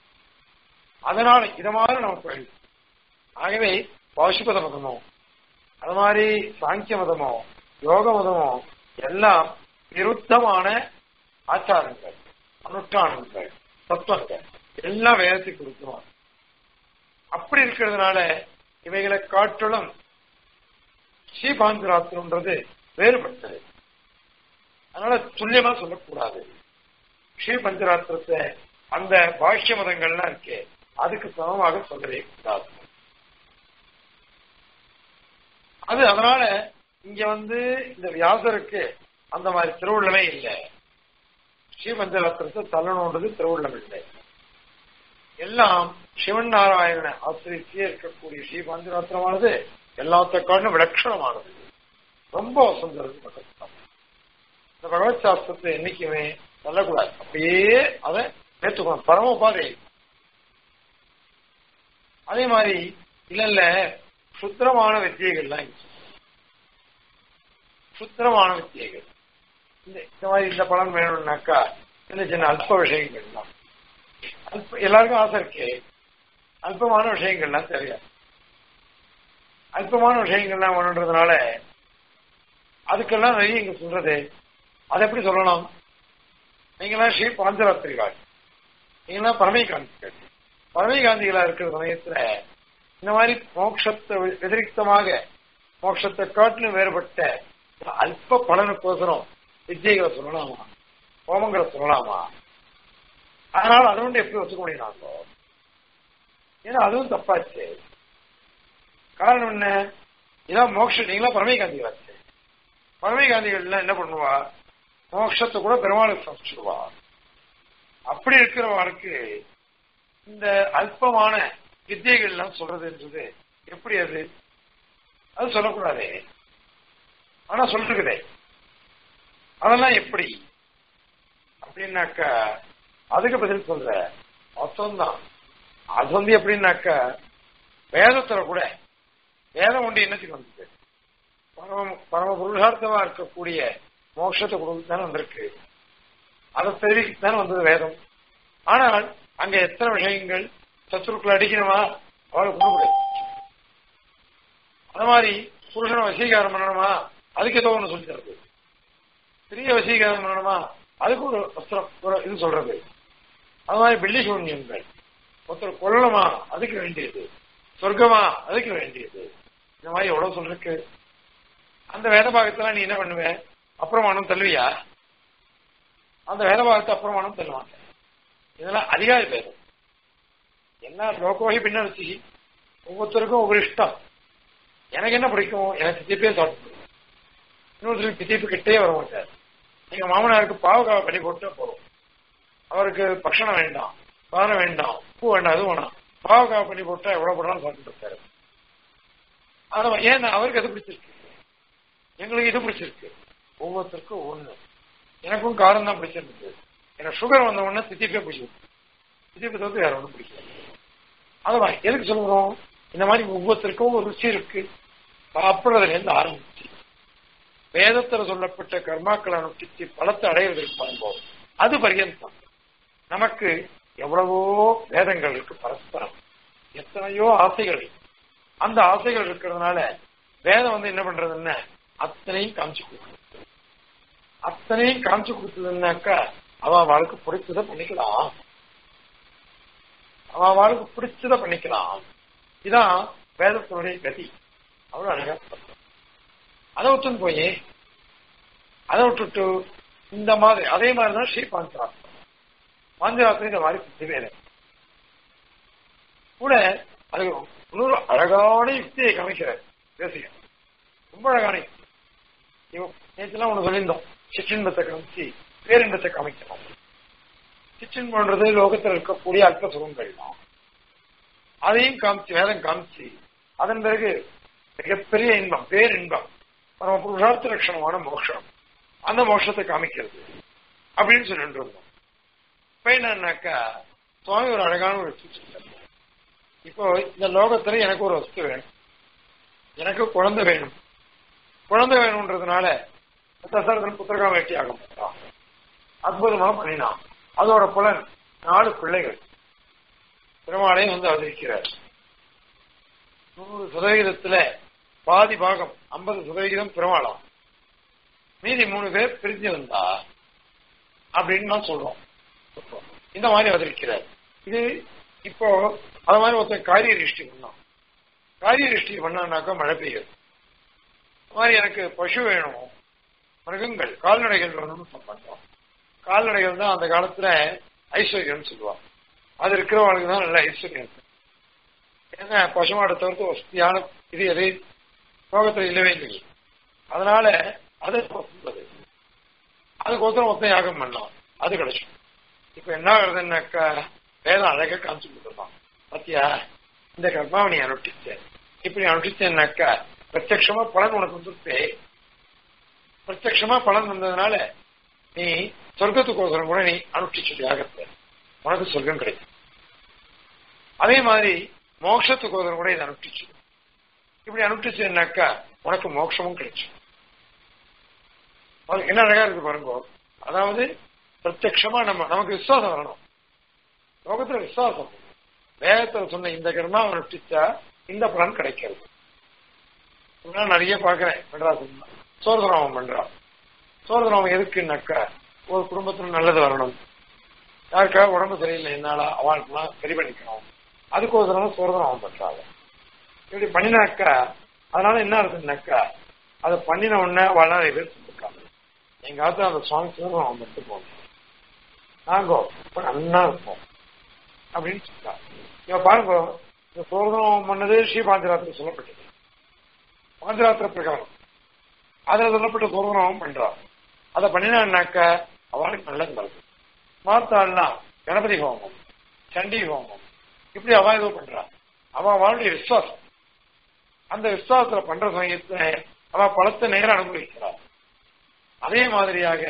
அதனால இத மாதிரி நமக்கு வேண்டும் ஆகவே பாசுபத மதமோ அது மாதிரி சாங்கிய மதமோ யோக மதமோ எல்லாம் விருத்தமான ஆச்சாரங்கள் அனுஷ்டானங்கள் தத்துவங்கள் எல்லாம் வேதத்துக்கு கொடுக்கணும் அப்படி இருக்கிறதுனால இவைகளை காட்டிலும் ஸ்ரீபாந்திராத்திரம்ன்றது வேறுபட்டது அதனால துல்லியமா சொல்லக்கூடாது ஸ்ரீ பஞ்சராத்திரத்தை அந்த பாஷ்ய மதங்கள்லாம் இருக்கே அதுக்கு சமமாக சொல்லவே கூடாது அது அதனால இங்க வந்து இந்த வியாசருக்கு அந்த மாதிரி திருவுள்ளமே இல்லை ஸ்ரீபஞ்சராத்திரத்தை தள்ளணுன்றது திருவுள்ளம் இல்லை எல்லாம் சிவன் நாராயண ஆசிரியத்தே இருக்கக்கூடிய ஸ்ரீபஞ்சராத்திரமானது எல்லாத்த காரணம் விலட்சணமானது ரொம்ப வசந்தது பக்கத்தான் இந்த பகவத் சாஸ்திரத்தை என்னைக்குமே சொல்லக்கூடாது அப்படியே அதை ஏற்றுக்கணும் பரமபாதை அதே மாதிரி இல்ல இல்ல சுத்திரமான வித்தியைகள்லாம் இருக்கு சுத்திரமான வித்தியைகள் இந்த இந்த மாதிரி இந்த பலன் வேணும்னாக்கா சின்ன சின்ன அல்ப விஷயங்கள்லாம் அல்ப எல்லாருக்கும் ஆசை இருக்கு அல்பமான விஷயங்கள்லாம் தெரியாது அல்பமான விஷயங்கள்லாம் வேணுன்றதுனால அதுக்கெல்லாம் நிறைய இங்க சொல்றது அதை எப்படி சொல்லலாம் நீங்களாம் ஸ்ரீ பாஞ்சராத்திரிகள் நீங்களாம் பரமை காந்திகள் பரமை காந்திகளா இருக்கிற சமயத்துல இந்த மாதிரி மோட்சத்தை வெதிரிக்தமாக மோட்சத்தை காட்டிலும் வேறுபட்ட அல்ப பலனுக்கோசரம் வித்தியைகளை சொல்லலாமா ஹோமங்களை சொல்லலாமா அதனால அது வந்து எப்படி ஒத்துக்க முடியும் ஏன்னா அதுவும் தப்பாச்சு காரணம் என்ன இதான் மோட்சம் நீங்களா பரமை காந்திகளாச்சு பரமை காந்திகள்லாம் என்ன பண்ணுவா மோட்சத்தை கூட பெருமாளுக்கு சமைச்சிடுவா அப்படி இருக்கிறவனுக்கு இந்த அல்பமான வித்தியைகள்லாம் சொல்றதுன்றது எப்படி அது அது சொல்லக்கூடாது ஆனா சொல்லிருக்குதே அதெல்லாம் எப்படி அப்படின்னாக்கா அதுக்கு பதில் சொல்ற மொத்தம்தான் அது வந்து எப்படின்னாக்கா வேதத்துல கூட வேதம் ஒன்று என்னத்துக்கு வந்தது பரம பரம புருஷார்த்தமா இருக்கக்கூடிய மோட்சத்தை கொடுத்து தானே வந்திருக்கு அதை தெரிவிக்கு தானே வந்தது வேதம் ஆனால் அங்க எத்தனை விஷயங்கள் சத்துருக்கள் அடிக்கணுமா அவளை கொண்டு முடியாது அது மாதிரி புருஷனை வசீகாரம் பண்ணணுமா அதுக்கு ஏதோ ஒண்ணு சொல்லி தருது பெரிய வசீகாரம் பண்ணணுமா அதுக்கு ஒரு வஸ்திரம் ஒரு இது சொல்றது அது மாதிரி வெள்ளி சூன்யங்கள் ஒருத்தர் கொல்லணுமா அதுக்கு வேண்டியது சொர்க்கமா அதுக்கு வேண்டியது இந்த மாதிரி எவ்வளவு சொல்றக்கு அந்த வேத பாகத்தெல்லாம் நீ என்ன பண்ணுவ அப்புறமானம் தள்ளுவியா அந்த வேத பாகத்தை அப்புறமானம் தள்ளுவாங்க இதெல்லாம் அதிகாரி பேதம் என்ன லோகோகி பின்ன வச்சு ஒவ்வொருத்தருக்கும் ஒவ்வொரு இஷ்டம் எனக்கு என்ன பிடிக்கும் எனக்கு தித்திப்பே சாப்பிட்டு இன்னொருத்தருக்கு தித்திப்பு கிட்டே வர மாட்டார் எங்க மாமனாருக்கு பாவக்காவை பண்ணி போட்டு போறோம் அவருக்கு பக்ஷணம் வேண்டாம் பானம் வேண்டாம் பூ வேண்டாம் அது வேணாம் பாவக்காவை பண்ணி போட்டா எவ்வளவு போட்டாலும் சாப்பிட்டு இருக்காரு அதான் ஏன்னா அவருக்கு அது பிடிச்சிருக்கு எங்களுக்கு இது பிடிச்சிருக்கு ஒவ்வொருத்தருக்கும் ஒண்ணு எனக்கும் காரம் தான் பிடிச்சிருக்கு எனக்கு சுகர் வந்த உடனே தித்திப்பே பிடிச்சிருக்கு தித்திப்பை தவிர்த்து வேற ஒன்றும் பிடிக்கல அதுதான் எதுக்கு சொல்றோம் இந்த மாதிரி ஒவ்வொருத்தருக்கும் ஒரு ருச்சி இருக்கு சாப்பிடுறதுல இருந்து ஆரம்பிச்சு வேதத்துல சொல்லப்பட்ட கர்மாக்களை அனுஷ்டிச்சு பலத்தை அடையிறதுக்கு பாருங்க அது பரியந்தம் நமக்கு எவ்வளவோ வேதங்கள் இருக்கு பரஸ்பரம் எத்தனையோ ஆசைகள் அந்த ஆசைகள் இருக்கிறதுனால வேதம் வந்து என்ன பண்றதுன்னா அத்தனையும் காமிச்சு கொடுக்குது அத்தனையும் காமிச்சு கொடுத்ததுன்னாக்கா அவன் வாழ்க்கை பிடிச்சதை பண்ணிக்கலாம் அவன் வாழ்க்கை பிடிச்சதை பண்ணிக்கலாம் இதான் வேதத்தினுடைய கதி அவ்வளவு அழகா சொல்றோம். அதை விட்டுன்னு போய் அதை விட்டுட்டு இந்த மாதிரி அதே மாதிரிதான் ஸ்ரீ பாஞ்சராத்திரம் பாஞ்சராத்திரம் இந்த மாதிரி புத்தி வேலை கூட அது இன்னொரு அழகான யுக்தியை காமிக்கிறார் பேசுகிறேன் ரொம்ப அழகான யுக்தி நேற்றுலாம் ஒண்ணு சொல்லியிருந்தோம் சிற்றின்பத்தை காமிச்சு பேரின்பத்தை காமிக்கணும் சிற்றின்பன்றது லோகத்தில் இருக்கக்கூடிய அல்ப சுகங்கள் தான் அதையும் காமிச்சு வேதம் காமிச்சு அதன் பிறகு மிகப்பெரிய இன்பம் பேரின்பம் பரம புருஷார்த்த லட்சணமான மோட்சம் அந்த மோட்சத்தை காமிக்கிறது அப்படின்னு சொல்லிட்டு இருந்தோம் இப்ப என்னன்னாக்கா சுவாமி ஒரு அழகான ஒரு சொல்றாரு. இப்போ இந்த லோகத்துல எனக்கு ஒரு வஸ்து வேணும் எனக்கு குழந்தை வேணும் குழந்தை வேணும்ன்றதுனால தசரதன் புத்திரகாம வெட்டி ஆக மாட்டான் அற்புதமா பண்ணினான் அதோட புலன் நாலு பிள்ளைகள் பெருமாளையும் வந்து அவதரிக்கிறார் நூறு சதவிகிதத்துல பாதி பாகம் ஐம்பது சதவிகிதம் பெருமாளாம் மீதி மூணு பேர் பிரிஞ்சு வந்தா அப்படின்னு நான் சொல்றோம் இந்த மாதிரி அவதரிக்கிறார் இது இப்போ அது மாதிரி ஒருத்தன் காரிய ரிஷ்டி பண்ணான் காரிய ரிஷ்டி பண்ணான்னாக்கா மழை பெய்யுது அது மாதிரி எனக்கு பசு வேணும் மிருகங்கள் கால்நடைகள் வேணும்னு பண்றோம் கால்நடைகள் தான் அந்த காலத்துல ஐஸ்வர்யம்னு சொல்லுவாங்க அது இருக்கிறவங்களுக்கு தான் நல்ல ஐஸ்வர்யம் இருக்கு ஏன்னா பசுமாடை தவிர்த்து வசதியான இது எது லோகத்துல இல்லவே இல்லையே அதனால அது வசந்தது அதுக்கோசரம் ஒருத்தன் யாகம் பண்ணலாம் அது கிடைச்சிடும் இப்ப என்ன ஆகுதுன்னாக்கா வேதம் அழகா காமிச்சு கொடுத்துருப்பான் பாத்தியா இந்த கர்மாவை நீ அனுஷ்டிச்ச இப்படி அனுஷ்டிச்சேன்னாக்கா பிரத்யட்சமா பலன் உனக்கு வந்துருப்பே பிரத்யட்சமா பலன் வந்ததுனால நீ சொர்க்கத்துக்கோசரம் கூட நீ அனுஷ்டிச்சு யாகத்தை உனக்கு சொர்க்கம் கிடைக்கும் அதே மாதிரி மோட்சத்துக்கோசரம் கூட இதை அனுஷ்டிச்சு இப்படி அனுஷ்டிச்சேன்னாக்கா உனக்கு மோட்சமும் கிடைக்கும் அது என்ன அழகா இருக்கு பாருங்க அதாவது பிரத்யட்சமா நம்ம நமக்கு விசுவாசம் வரணும் லோகத்துல விசுவாசம் வேகத்துல சொன்ன இந்த கர்மா அனுஷ்டிச்சா இந்த பலன் கிடைக்கிறது நான் நிறைய பாக்குறேன் மெட்ராஸ் சோர்தனாமம் பண்றான் சோர்தனாமம் எதுக்குன்னாக்கா ஒரு குடும்பத்துல நல்லது வரணும் யாருக்கா உடம்பு சரியில்லை என்னால அவளுக்குலாம் சரி பண்ணிக்கணும் அதுக்கோசரம் சோர்தனாமம் பண்றாங்க இப்படி பண்ணினாக்கா அதனால என்ன இருக்குன்னாக்கா அதை பண்ணின உடனே அவள் நிறைய பேர் சொல்லிருக்காங்க எங்க ஆத்துல அந்த சுவாமி சோர்தனாமம் பண்ணிட்டு போகணும் நாங்க இப்ப நல்லா இருப்போம் அப்படின்னு சொல்றாங்க இவ பாருங்க இந்த சோர்தனம் பண்ணது ஸ்ரீ பாஞ்சராத்திரி சொல்லப்பட்டது பாஞ்சராத்திர பிரகாரம் அதுல சொல்லப்பட்ட சோர்தனம் பண்றா அதை பண்ணினான்னாக்க அவளுக்கு நல்லது வருது மாத்தாள்னா கணபதி ஹோமம் சண்டி ஹோமம் இப்படி அவ ஏதோ பண்றா அவ அவளுடைய விசுவாசம் அந்த விசுவாசத்துல பண்ற சமயத்துல அவ பலத்தை நேரம் அனுபவிக்கிறாள் அதே மாதிரியாக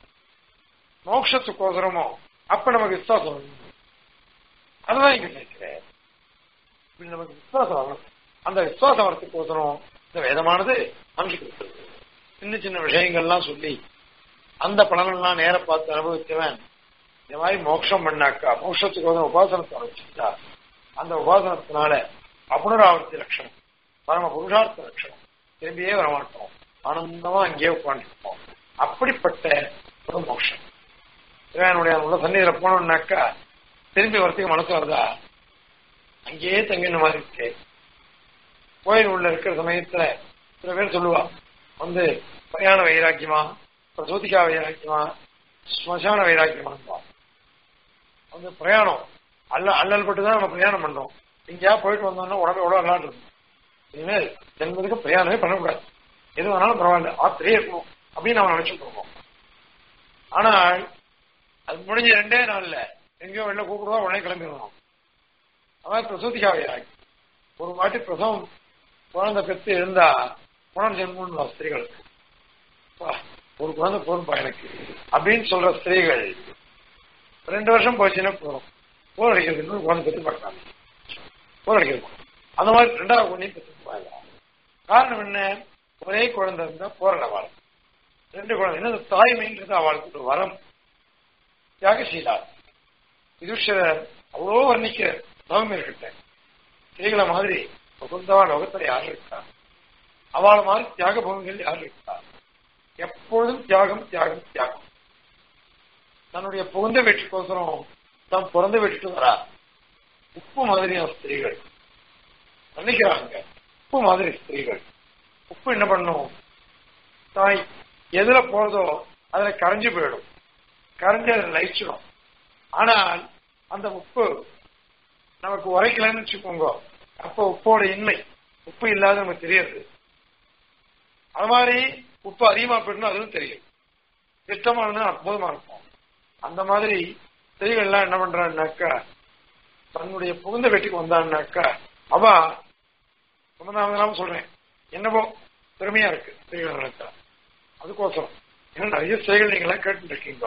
மோட்சத்துக்கோசரமோ அப்ப நமக்கு விசுவாசம் வரணும். அதுதான் இங்க நினைக்கிறேன் இப்படி நமக்கு விசுவாசம் வரணும் அந்த விசுவாசம் வரத்துக்கோசரம் இந்த வேதமானது அமைச்சு கொடுத்தது சின்ன சின்ன விஷயங்கள்லாம் சொல்லி அந்த பலனெல்லாம் நேர பார்த்து அனுபவிச்சவன் இந்த மாதிரி மோட்சம் பண்ணாக்கா மோட்சத்துக்கோசரம் உபாசனத்தை அமைச்சுட்டா அந்த உபாசனத்தினால அபுனராவர்த்தி லட்சணம் பரம புருஷார்த்த லட்சணம் திரும்பியே வரமாட்டோம் ஆனந்தமா அங்கேயே உட்காந்துருப்போம் அப்படிப்பட்ட ஒரு மோட்சம் இறைவனுடைய உள்ள சந்நிதியில போனோம்னாக்கா திரும்பி வரத்துக்கு மனசு வருதா அங்கேயே தங்கின மாதிரி இருக்கு கோயில் உள்ள இருக்கிற சமயத்துல சில பேர் சொல்லுவா வந்து பிரயாண வைராக்கியமா பிரசோதிகா வைராக்கியமா ஸ்மசான வைராக்கியமா வந்து பிரயாணம் அல்ல அல்லல் பட்டு தான் நம்ம பிரயாணம் பண்றோம் எங்கேயா போயிட்டு வந்தோம்னா உடம்பு எவ்வளவு விளையாடுறது இனிமேல் ஜென்மத்துக்கு பிரயாணமே பண்ணக்கூடாது எது வேணாலும் பரவாயில்ல ஆத்திரே இருக்கணும் அப்படின்னு நம்ம நினைச்சுட்டு இருக்கோம் ஆனால் அது முடிஞ்ச ரெண்டே நாள்ல எங்கேயோ வெளில கூப்பிடுவா உடனே கிளம்பிடணும் அதான் பிரசூதிகா வைராகி ஒரு வாட்டி பிரசவம் குழந்தை பெற்று இருந்தா புனர்ஜென்மம் ஸ்திரீகளுக்கு ஒரு குழந்தை போதும் எனக்கு அப்படின்னு சொல்ற ஸ்திரீகள் ரெண்டு வருஷம் போச்சுன்னா போதும் போர் அடிக்கிறது இன்னொரு குழந்தை பெற்று பார்க்கலாம் போர் அடிக்கிறது அந்த மாதிரி ரெண்டாவது குழந்தையும் பெற்று போயிடலாம் காரணம் என்ன ஒரே குழந்தை இருந்தா போராட வாழும் ரெண்டு குழந்தை என்ன தாய்மைன்றது அவளுக்கு ஒரு வரம் தியாகசீலா யுதிஷ்டரர் அவ்வளோ வர்ணிக்க தவம் இருக்கிட்ட ஸ்திரீகளை மாதிரி முகுந்தவா லோகத்துல யார் இருக்கா அவளை மாதிரி தியாக பவன்கள் யார் இருக்கா எப்பொழுதும் தியாகம் தியாகம் தியாகம் தன்னுடைய புகுந்த வீட்டுக்கோசரம் தான் பிறந்த வீட்டுக்கு வரா உப்பு மாதிரியான ஸ்திரீகள் நினைக்கிறாங்க உப்பு மாதிரி ஸ்திரீகள் உப்பு என்ன பண்ணும் தாய் எதுல போறதோ அதுல கரைஞ்சு போயிடும் கரைஞ்சு அதை லயிச்சிடும் ஆனால் அந்த உப்பு நமக்கு உரைக்கலன்னு வச்சுக்கோங்க அப்போ உப்போட இன்மை உப்பு இல்லாத நமக்கு தெரியாது அது மாதிரி உப்பு அதிகமா போயிடணும் அதுவும் தெரியும் திட்டமா இருந்தா அற்புதமா இருக்கும் அந்த மாதிரி ஸ்திரீகள்லாம் என்ன பண்றான்னாக்கா தன்னுடைய புகுந்த வீட்டுக்கு வந்தான்னாக்கா அவ சம்பந்தாமதாம சொல்றேன் என்னவோ பெருமையா இருக்கு ஸ்திரீகள் நினைச்சா அதுக்கோசரம் ஏன்னா நிறைய ஸ்திரீகள் நீங்களாம் கேட்டு இருக்கீங்க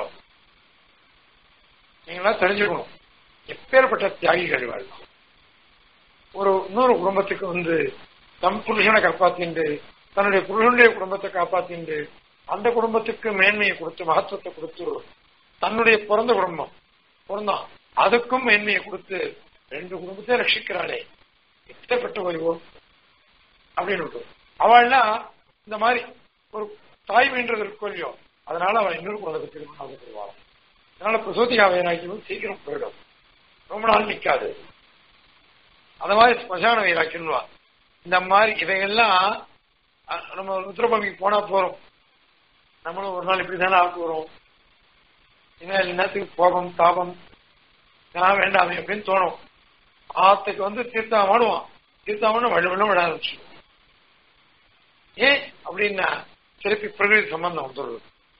நீங்களாம் தெரிஞ்சுக்கணும் எப்பேற்பட்ட தியாகிகள் வாழலாம் ஒரு இன்னொரு குடும்பத்துக்கு வந்து தம் புருஷனை காப்பாத்திண்டு தன்னுடைய புருஷனுடைய குடும்பத்தை காப்பாத்திண்டு அந்த குடும்பத்துக்கு மேன்மையை கொடுத்து மகத்துவத்தை கொடுத்து தன்னுடைய பிறந்த குடும்பம் பிறந்தான் அதுக்கும் மேன்மையை கொடுத்து ரெண்டு குடும்பத்தை ரட்சிக்கிறாளே எப்பேற்பட்ட ஓய்வோ அப்படின்னு அவள்லாம் இந்த மாதிரி ஒரு தாய்மைன்றது இருக்கும் இல்லையோ அதனால அவள் இன்னொரு குழந்தைக்கு திருமணம் ஆசைப்படுவாள் அதனால பிரசோதிகா வைராக்கியம் சீக்கிரம் போயிடும் ரொம்ப நாள் நிக்காது அந்த மாதிரி ஸ்மசான வைராக்கியம்வா இந்த மாதிரி இவைகள்லாம் அஹ், நம்ம ருத்ரபமிக்கு போனா போறோம் நம்மளும் ஒரு நாள் இப்படி தானே ஆக போறோம் என்ன என்னத்துக்கு கோபம் தாபம் நான் வேண்டாமே அப்படின்னு தோணும் ஆத்துக்கு வந்து தீர்த்தம் ஆடுவான் தீர்த்தம் வழி வெள்ளம் விட ஆரம்பிச்சு ஏன் அப்படின்னா திருப்பி பிரகிருதி சம்பந்தம் வந்துடுது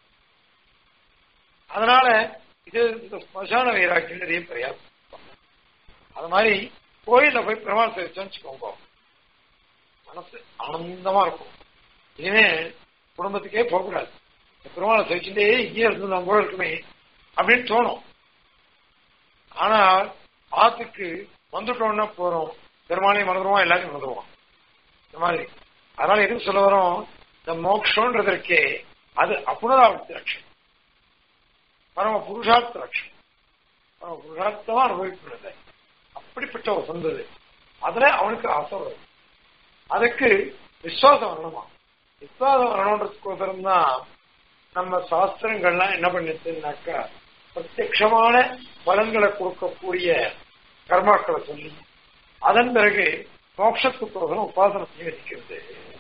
அதனால இது இந்த ஸ்மசான வைராக்கியன்றதே பிரயாசம் அது மாதிரி கோயில்ல போய் பெருமாள் சேவிச்சோன்னு வச்சுக்கோங்க மனசு ஆனந்தமா இருக்கும் இனிமே குடும்பத்துக்கே போகக்கூடாது இந்த பெருமாளை சேவிச்சுட்டே இங்கே இருந்து நம்ம கூட இருக்குமே அப்படின்னு தோணும் ஆனால் ஆத்துக்கு வந்துட்டோம்னா போறோம் பெருமாளையும் மறந்துடுவோம் எல்லாரையும் மறந்துடுவோம் இந்த மாதிரி அதனால எதுக்கு சொல்ல வரோம் இந்த மோக்ஷன்றது இருக்கே அது அப்புனராவர்த்தி லட்சம் பரம புருஷார்த்த லட்சம் பரம புருஷார்த்தமா அனுபவிக்கிறது அப்படிப்பட்ட ஒரு சொந்தது அதுல அவனுக்கு ஆசை வரும் அதுக்கு விசுவாசம் வரணுமா விசுவாசம் வரணுன்றதுக்கோசரம் தான் நம்ம சாஸ்திரங்கள்லாம் என்ன பண்ணிச்சுனாக்கா பிரத்யட்சமான பலன்களை கொடுக்கக்கூடிய கர்மாக்களை சொல்லி அதன் பிறகு மோட்சத்துக்கோசரம் உபாசனை பண்ணி வச்சுக்கிறது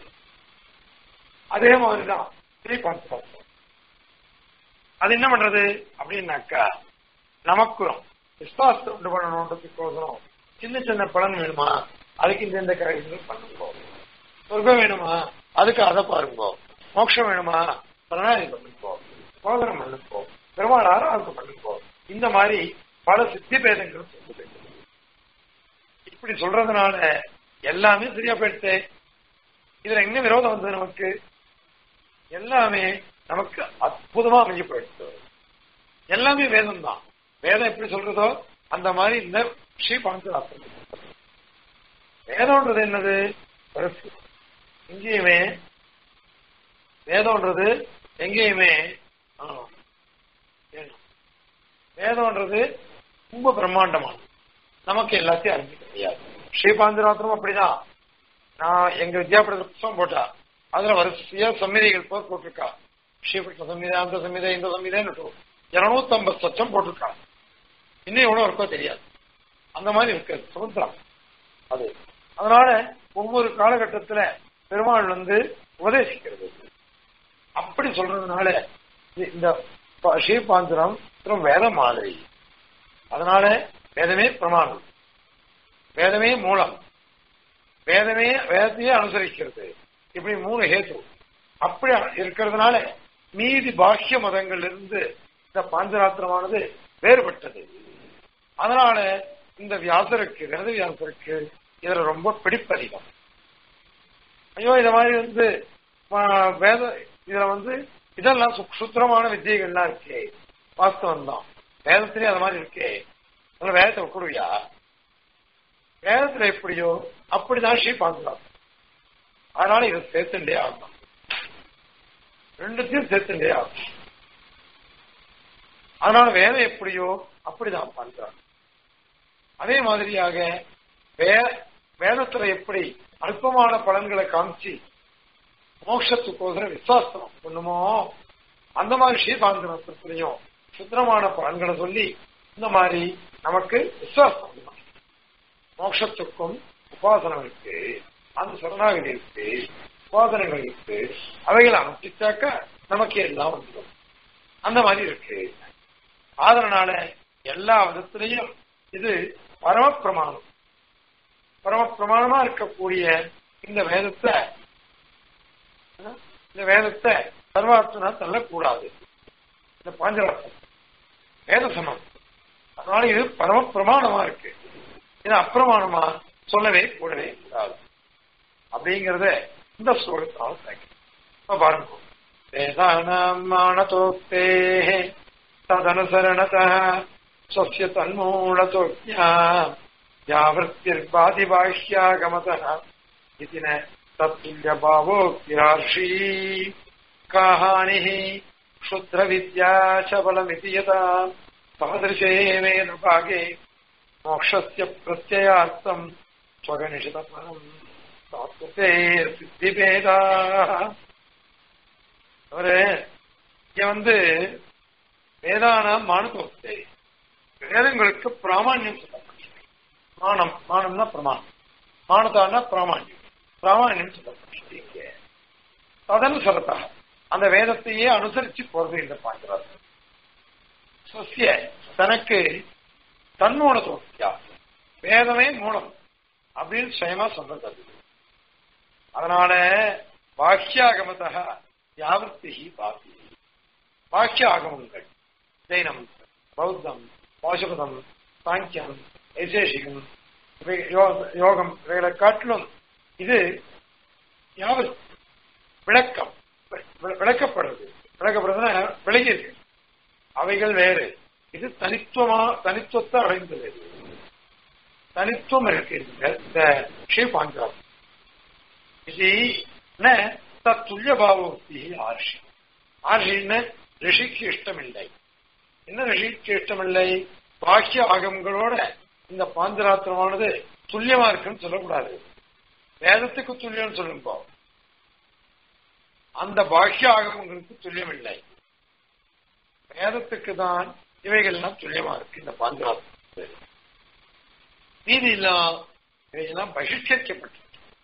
அதே மாதிரிதான் ஸ்ரீபாந்த அது என்ன பண்றது அப்படின்னாக்கா நமக்கும் விஸ்வாசத்தை உண்டு பண்ணணுன்றதுக்கோசரம் சின்ன சின்ன பலன் வேணுமா அதுக்கு இந்த இந்த காரியங்கள் பண்ணுங்க சொர்க்கம் வேணுமா அதுக்கு அதை பாருங்க மோட்சம் வேணுமா பிரணாதி பண்ணுங்கோ சோதனம் பண்ணுங்கோ பெருமாள் ஆராதனை பண்ணுங்கோ இந்த மாதிரி பல சித்தி பேதங்கள் சொல்லுது இப்படி சொல்றதுனால எல்லாமே சரியா போயிடுச்சு இதுல என்ன விரோதம் வந்தது நமக்கு எல்லாமே நமக்கு அற்புதமா அமைஞ்சு போயிடுச்சு எல்லாமே வேதம் தான் வேதம் எப்படி சொல்றதோ அந்த மாதிரி இந்த ஸ்ரீ பாஞ்சராத்திரம் வேதம்ன்றது என்னது பெருசு எங்கேயுமே வேதம்ன்றது எங்கேயுமே ஆ, வேணும். வேதம்ன்றது ரொம்ப பிரம்மாண்டமானது நமக்கு எல்லாத்தையும் அறிஞ்சிக்க முடியாது ஸ்ரீபாந்திராத்திரம் அப்படிதான் நான் எங்க வித்யாபீட புத்தகம் போட்டா அதுல வரிசையா சம்மிதைகள் போர் போட்டிருக்கா ஸ்ரீகிருஷ்ண சம்மிதை அந்த சம்மிதை இந்த சம்மிதைன்னு இருநூத்தி ஐம்பது சச்சம் போட்டிருக்கா இன்னும் எவ்வளவு இருக்கோ தெரியாது அந்த மாதிரி இருக்காது சுதந்திரம் அது அதனால ஒவ்வொரு காலகட்டத்துல பெருமாள் வந்து உபதேசிக்கிறது அப்படி சொல்றதுனால இ- இந்த ப- ஸ்ரீபாந்திரம் மற்றும் வேதம் மாதிரி அதனால வேதமே பிரமாணம் வேதமே மூலம் வேதமே வேதத்தையே அனுசரிக்கிறது இப்படி மூணு ஹேத்து அப்படி இருக்கிறதுனால மீதி பாக்கிய மதங்கள்ல இருந்து இந்த பாஞ்சராத்திரமானது வேறுபட்டது அதனால இந்த வியாசருக்கு வேத வியாசருக்கு இதுல ரொம்ப பிடிப்பதிகம் ஐயோ இத மாதிரி வந்து ஆ, வேத இதுல வந்து இதெல்லாம் சுக்ஷுத்திரமான வித்தியைகள்லாம் இருக்கே வாஸ்தவம் தான் வேதத்திலேயே அது மாதிரி இருக்கே அதனால வேதத்தை விட்டுடுவியா வேதத்துல எப்படியோ அப்படிதான் ஸ்ரீ பார்க்கலாம் அதனால இதை சேர்த்துட்டே ஆகணும் ரெண்டுத்தையும் சேர்த்துட்டே ஆகணும் அதனால வேதம் எப்படியோ அப்படிதான் பண்றாங்க அதே மாதிரியாக வே வேதத்துல எப்படி அல்பமான பலன்களை காமிச்சு மோட்சத்துக்கோசரம் விசுவாசம் பண்ணுமோ அந்த மாதிரி ஸ்ரீபாந்தனத்திலையும் சுத்திரமான பலன்களை சொல்லி இந்த மாதிரி நமக்கு விசுவாசம் பண்ணணும். மோட்சத்துக்கும் உபாசனம் இருக்கு அந்த சரணாகதி இருக்கு உபாசனங்கள் இருக்கு அவைகளை அமைச்சாக்க நமக்கு எல்லாம் வந்துடும் அந்த மாதிரி இருக்கு அதனால எல்லா விதத்திலையும் இது பரமப்பிரமாணம் பரமப்பிரமாணமா இருக்கக்கூடிய இந்த வேதத்தை அஹ், இந்த வேதத்தை சர்வார்த்தனா தள்ளக்கூடாது இந்த பாஞ்சராசம் வேத சமம் அதனால இது பரமப்பிரமாணமா இருக்கு இது அப்பிரமாணமா சொல்லவே கூடவே கூடாது அப்படிங்கறத இந்த ஸ்லோகத்தால் இப்ப பாருங்க வேதானாம் மானதோக்தே ததனுசரணத स्वस्य तन्मूलतोज्ञा यावृत्तिर्बाधिबाह्यागमतः इति न तत्तुल्यभावोक्तिरार्षी का हानिः क्षुद्रविद्या च बलमिति यथा तादृशे वेदभागे मोक्षस्य प्रत्ययार्थम् स्वगनिषितफलम् तात्वते सिद्धिभेदाः அவரு இங்க வந்து வேதானாம் மானதோக்தே வேதங்களுக்கு பிராமான்யம் சொல்லப்பட்டிருக்கு மானம் மானம்னா பிரமாணம் மானதானா பிராமான்யம் பிராமான்யம் சொல்லப்பட்டிருக்கு இங்க ததனுசரத்தா அந்த வேதத்தையே அனுசரிச்சு போறது இந்த பாக்கிறார் சசிய தனக்கு தன்மூல தோக்கியா வேதமே மூலம் அப்படின்னு சுயமா சொன்னது அது அதனால பாக்கியாகமத யாவர்த்தி பாக்கி பாக்கிய ஆகமங்கள் ஜெயினம் பௌத்தம் பாசுபதம் சாங்கியம் வைசேஷிகம் இவை யோ- யோகம் இவைகளை காட்டிலும் இது யாவது விளக்கம் வி- விளக்கப்படுறது விளக்கப்படுறதுன்னா விலகி இருக்கு அவைகள் வேறு இது தனித்துவமா தனித்துவத்தை அடைந்தது தனித்துவம் இருக்கு இந்த இந்த ஸ்ரீபாஞ்சம் இது ந தத்துல்ய பாவோக்தி ஆர்ஷி ஆர்ஷின்னு ரிஷிக்கு இஷ்டமில்லை என்ன ரிஷிக்கு இஷ்டமில்லை பாக்கிய ஆகமங்களோட இந்த பாஞ்சராத்திரமானது துல்லியமா இருக்குன்னு சொல்லக்கூடாது வேதத்துக்கு துல்லியம் சொல்லுங்க அந்த பாக்கிய ஆகமங்களுக்கு துல்லியம் இல்லை வேதத்துக்கு தான் இவைகள்லாம் துல்லியமா இருக்கு இந்த பாஞ்சராத்திரம் மீதி எல்லாம் இவையெல்லாம் பகிஷ்கரிக்கப்பட்டு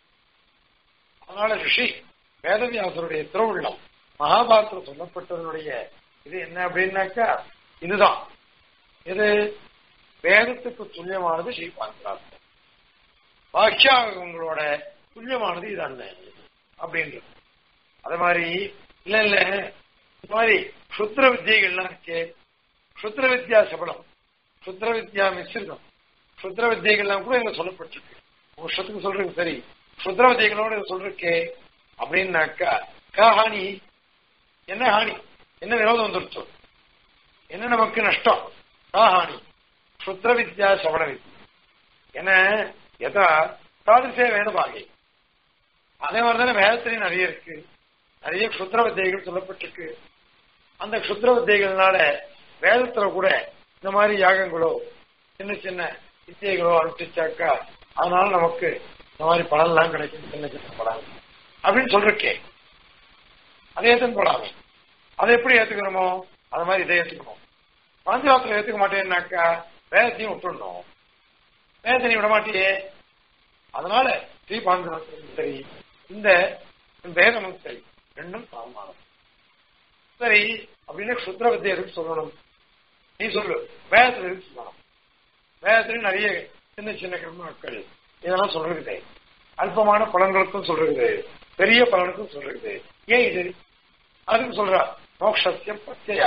அதனால ரிஷி வேதவியாசருடைய திருவுள்ளம் மகாபாரத்தில் சொல்லப்பட்டதனுடைய இது என்ன அப்படின்னாக்கா இதுதான் இது வேதத்துக்கு துல்லியமானது ஸ்ரீபாந்தராசன் பாக்கியாகங்களோட துல்லியமானது இது அல்ல அப்படின்றது அது மாதிரி இல்ல இல்ல இந்த மாதிரி சுத்திர வித்தியைகள்லாம் இருக்கே சுத்திர வித்யா சபலம் சுத்திர வித்யா மிஸ்ரிதம் சுத்திர வித்தியைகள்லாம் கூட இங்க சொல்லப்பட்டிருக்கு வருஷத்துக்கு சொல்றீங்க சரி சுத்திர வித்தியைகளோட இதை சொல்றக்கே அப்படின்னாக்கா காஹானி என்ன ஹானி என்ன விரோதம் வந்துருச்சு என்ன நமக்கு நஷ்டம் காஹானி சுத்திர வித்யா சவண வித்யா என்ன எதா தாதிசே வேதபாகை அதே மாதிரி தானே வேதத்திலையும் நிறைய இருக்கு நிறைய சுத்திர வித்தியைகள் சொல்லப்பட்டிருக்கு அந்த சுத்திர வித்தியைகள்னால வேதத்துல கூட இந்த மாதிரி யாகங்களோ சின்ன சின்ன வித்தியைகளோ அனுப்பிச்சாக்கா அதனால நமக்கு இந்த மாதிரி பலன்லாம் கிடைக்கும் சின்ன சின்ன பலன் அப்படின்னு சொல்றக்கே அதை ஏற்றுன்னு போடாமே அதை எப்படி ஏத்துக்கணுமோ அது மாதிரி இதை ஏத்துக்கணும் பாஞ்சராத்திரம் ஏத்துக்க மாட்டேன்னாக்கா வேதத்தையும் விட்டுடணும் வேதத்தை விட மாட்டியே அதனால ஸ்ரீ பாஞ்சராத்திரம் சரி இந்த வேதமும் சரி ரெண்டும் சமமானது சரி அப்படின்னு சுத்திர வித்தியை எதுக்கு சொல்லணும் நீ சொல்லு வேதத்துல எதுக்கு சொல்லணும் வேதத்துல நிறைய சின்ன சின்ன கர்மாக்கள் இதெல்லாம் சொல்றது அல்பமான பலன்களுக்கும் சொல்றது பெரிய பலனுக்கும் சொல்றது ஏன் இது அதுக்கு சொல்றா மோக்ஷத்தியம் பிரத்யா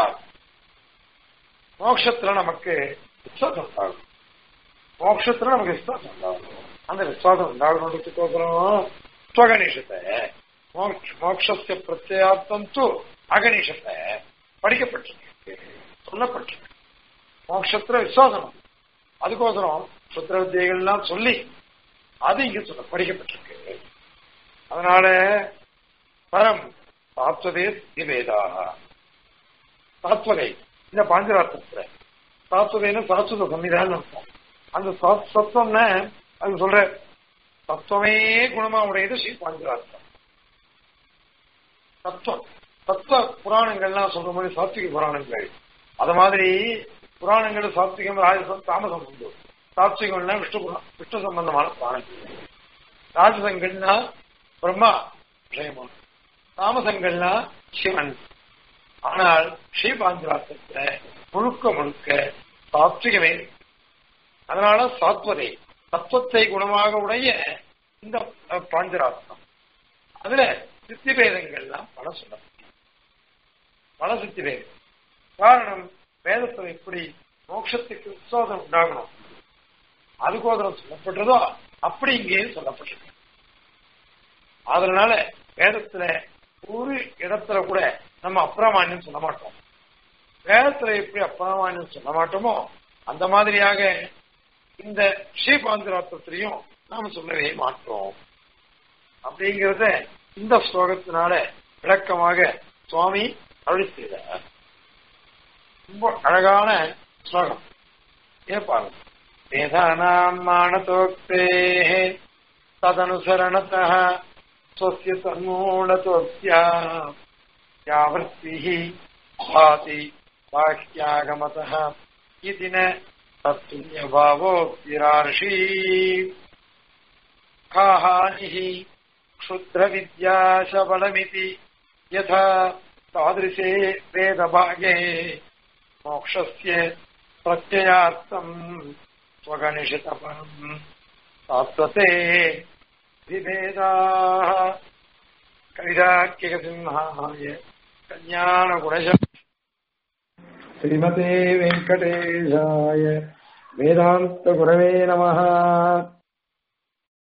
மோட்சத்துல நமக்கு விசுவாசம் உண்டாகும் மோட்சத்துல நமக்கு விசுவாசம் உண்டாகும் அந்த விசுவாசம் உண்டாகணுன்றதுக்கோசரம் ஸ்வகணிஷத்தை மோக்ஷ பிரத்யார்த்தம் தூ அகனிஷத்தை படிக்கப்பட்டிருக்கு சொல்லப்பட்டிருக்கு மோட்சத்துல விசுவாசம் அதுக்கோசரம் சுத்திர வித்தியைகள்லாம் சொல்லி அது இங்க சொல்ல படிக்கப்பட்டிருக்கு அதனால பரம் சாத்வதே திவேதாக சாத்வதை இந்த பாஞ்சராத்திரத்துல சாத்வதைன்னு சரஸ்வத சன்னிதானம் இருக்கும் அந்த சத்- சத்துவம்னா அது சொல்ற தத்துவமே குணமா உடையது ஸ்ரீ பாஞ்சராத்திரம் தத்துவம் தத்துவ புராணங்கள்லாம் சொல்ற மாதிரி சாத்விக புராணங்கள் அது மாதிரி புராணங்கள் சாத்விகம் ராஜசம் தாமசம் உண்டு சாத்விகம்னா விஷ்ணு புரா- விஷ்ணு சம்பந்தமான புராணங்கள் ராஜசங்கள்னா பிரம்மா விஷயமா தாமசங்கள்னா சிவன் ஆனால் ஸ்ரீபாந்திராத்திரத்துல முழுக்க முழுக்க சாத்விகமே இருக்கு. அதனால சாத்வதை தத்துவத்தை குணமாக உடைய இந்த அஹ், பாஞ்சராத்திரம் அதுல சித்தி பேதங்கள்லாம் பல சொல்ல பல சித்தி பேதம் காரணம் வேதத்துல எப்படி மோட்சத்துக்கு விசுவாசம் உண்டாகணும் அதுக்கோதரம் சொல்லப்பட்டதோ அப்படி இங்கேயும் சொல்லப்பட்டிருக்கு அதனால வேதத்துல ஒரு இடத்துல கூட நம்ம அப்பிரமாணியம் சொல்ல மாட்டோம் வேதத்துல எப்படி அப்பிரமாணியம் சொல்ல மாட்டோமோ அந்த மாதிரியாக இந்த ஸ்ரீபாந்திராத்திரத்திலையும் நாம சொல்லவே மாட்டோம் அப்படிங்கறத இந்த ஸ்லோகத்தினால விளக்கமாக சுவாமி அருளி செய்தார் ரொம்ப அழகான ஸ்லோகம் ஏற்பாடு வேதானாம் மானதோக்தே ததனுசரணத்தः स्वस्य तन्मूलतोऽस्या या वृत्तिः भाति बाह्यागमतः इति न तत्तुल्यभावोक्तिरार्षी का हानिः क्षुद्रविद्याशबलमिति यथा तादृशे वेदभागे मोक्षस्य प्रत्ययार्थम् स्वगनिषितपरम् तात्वते विभेदाः कविदार्किकसिंहाय कल्याणगुणश श्रीमते वेङ्कटेशाय वेदान्तगुरवे नमः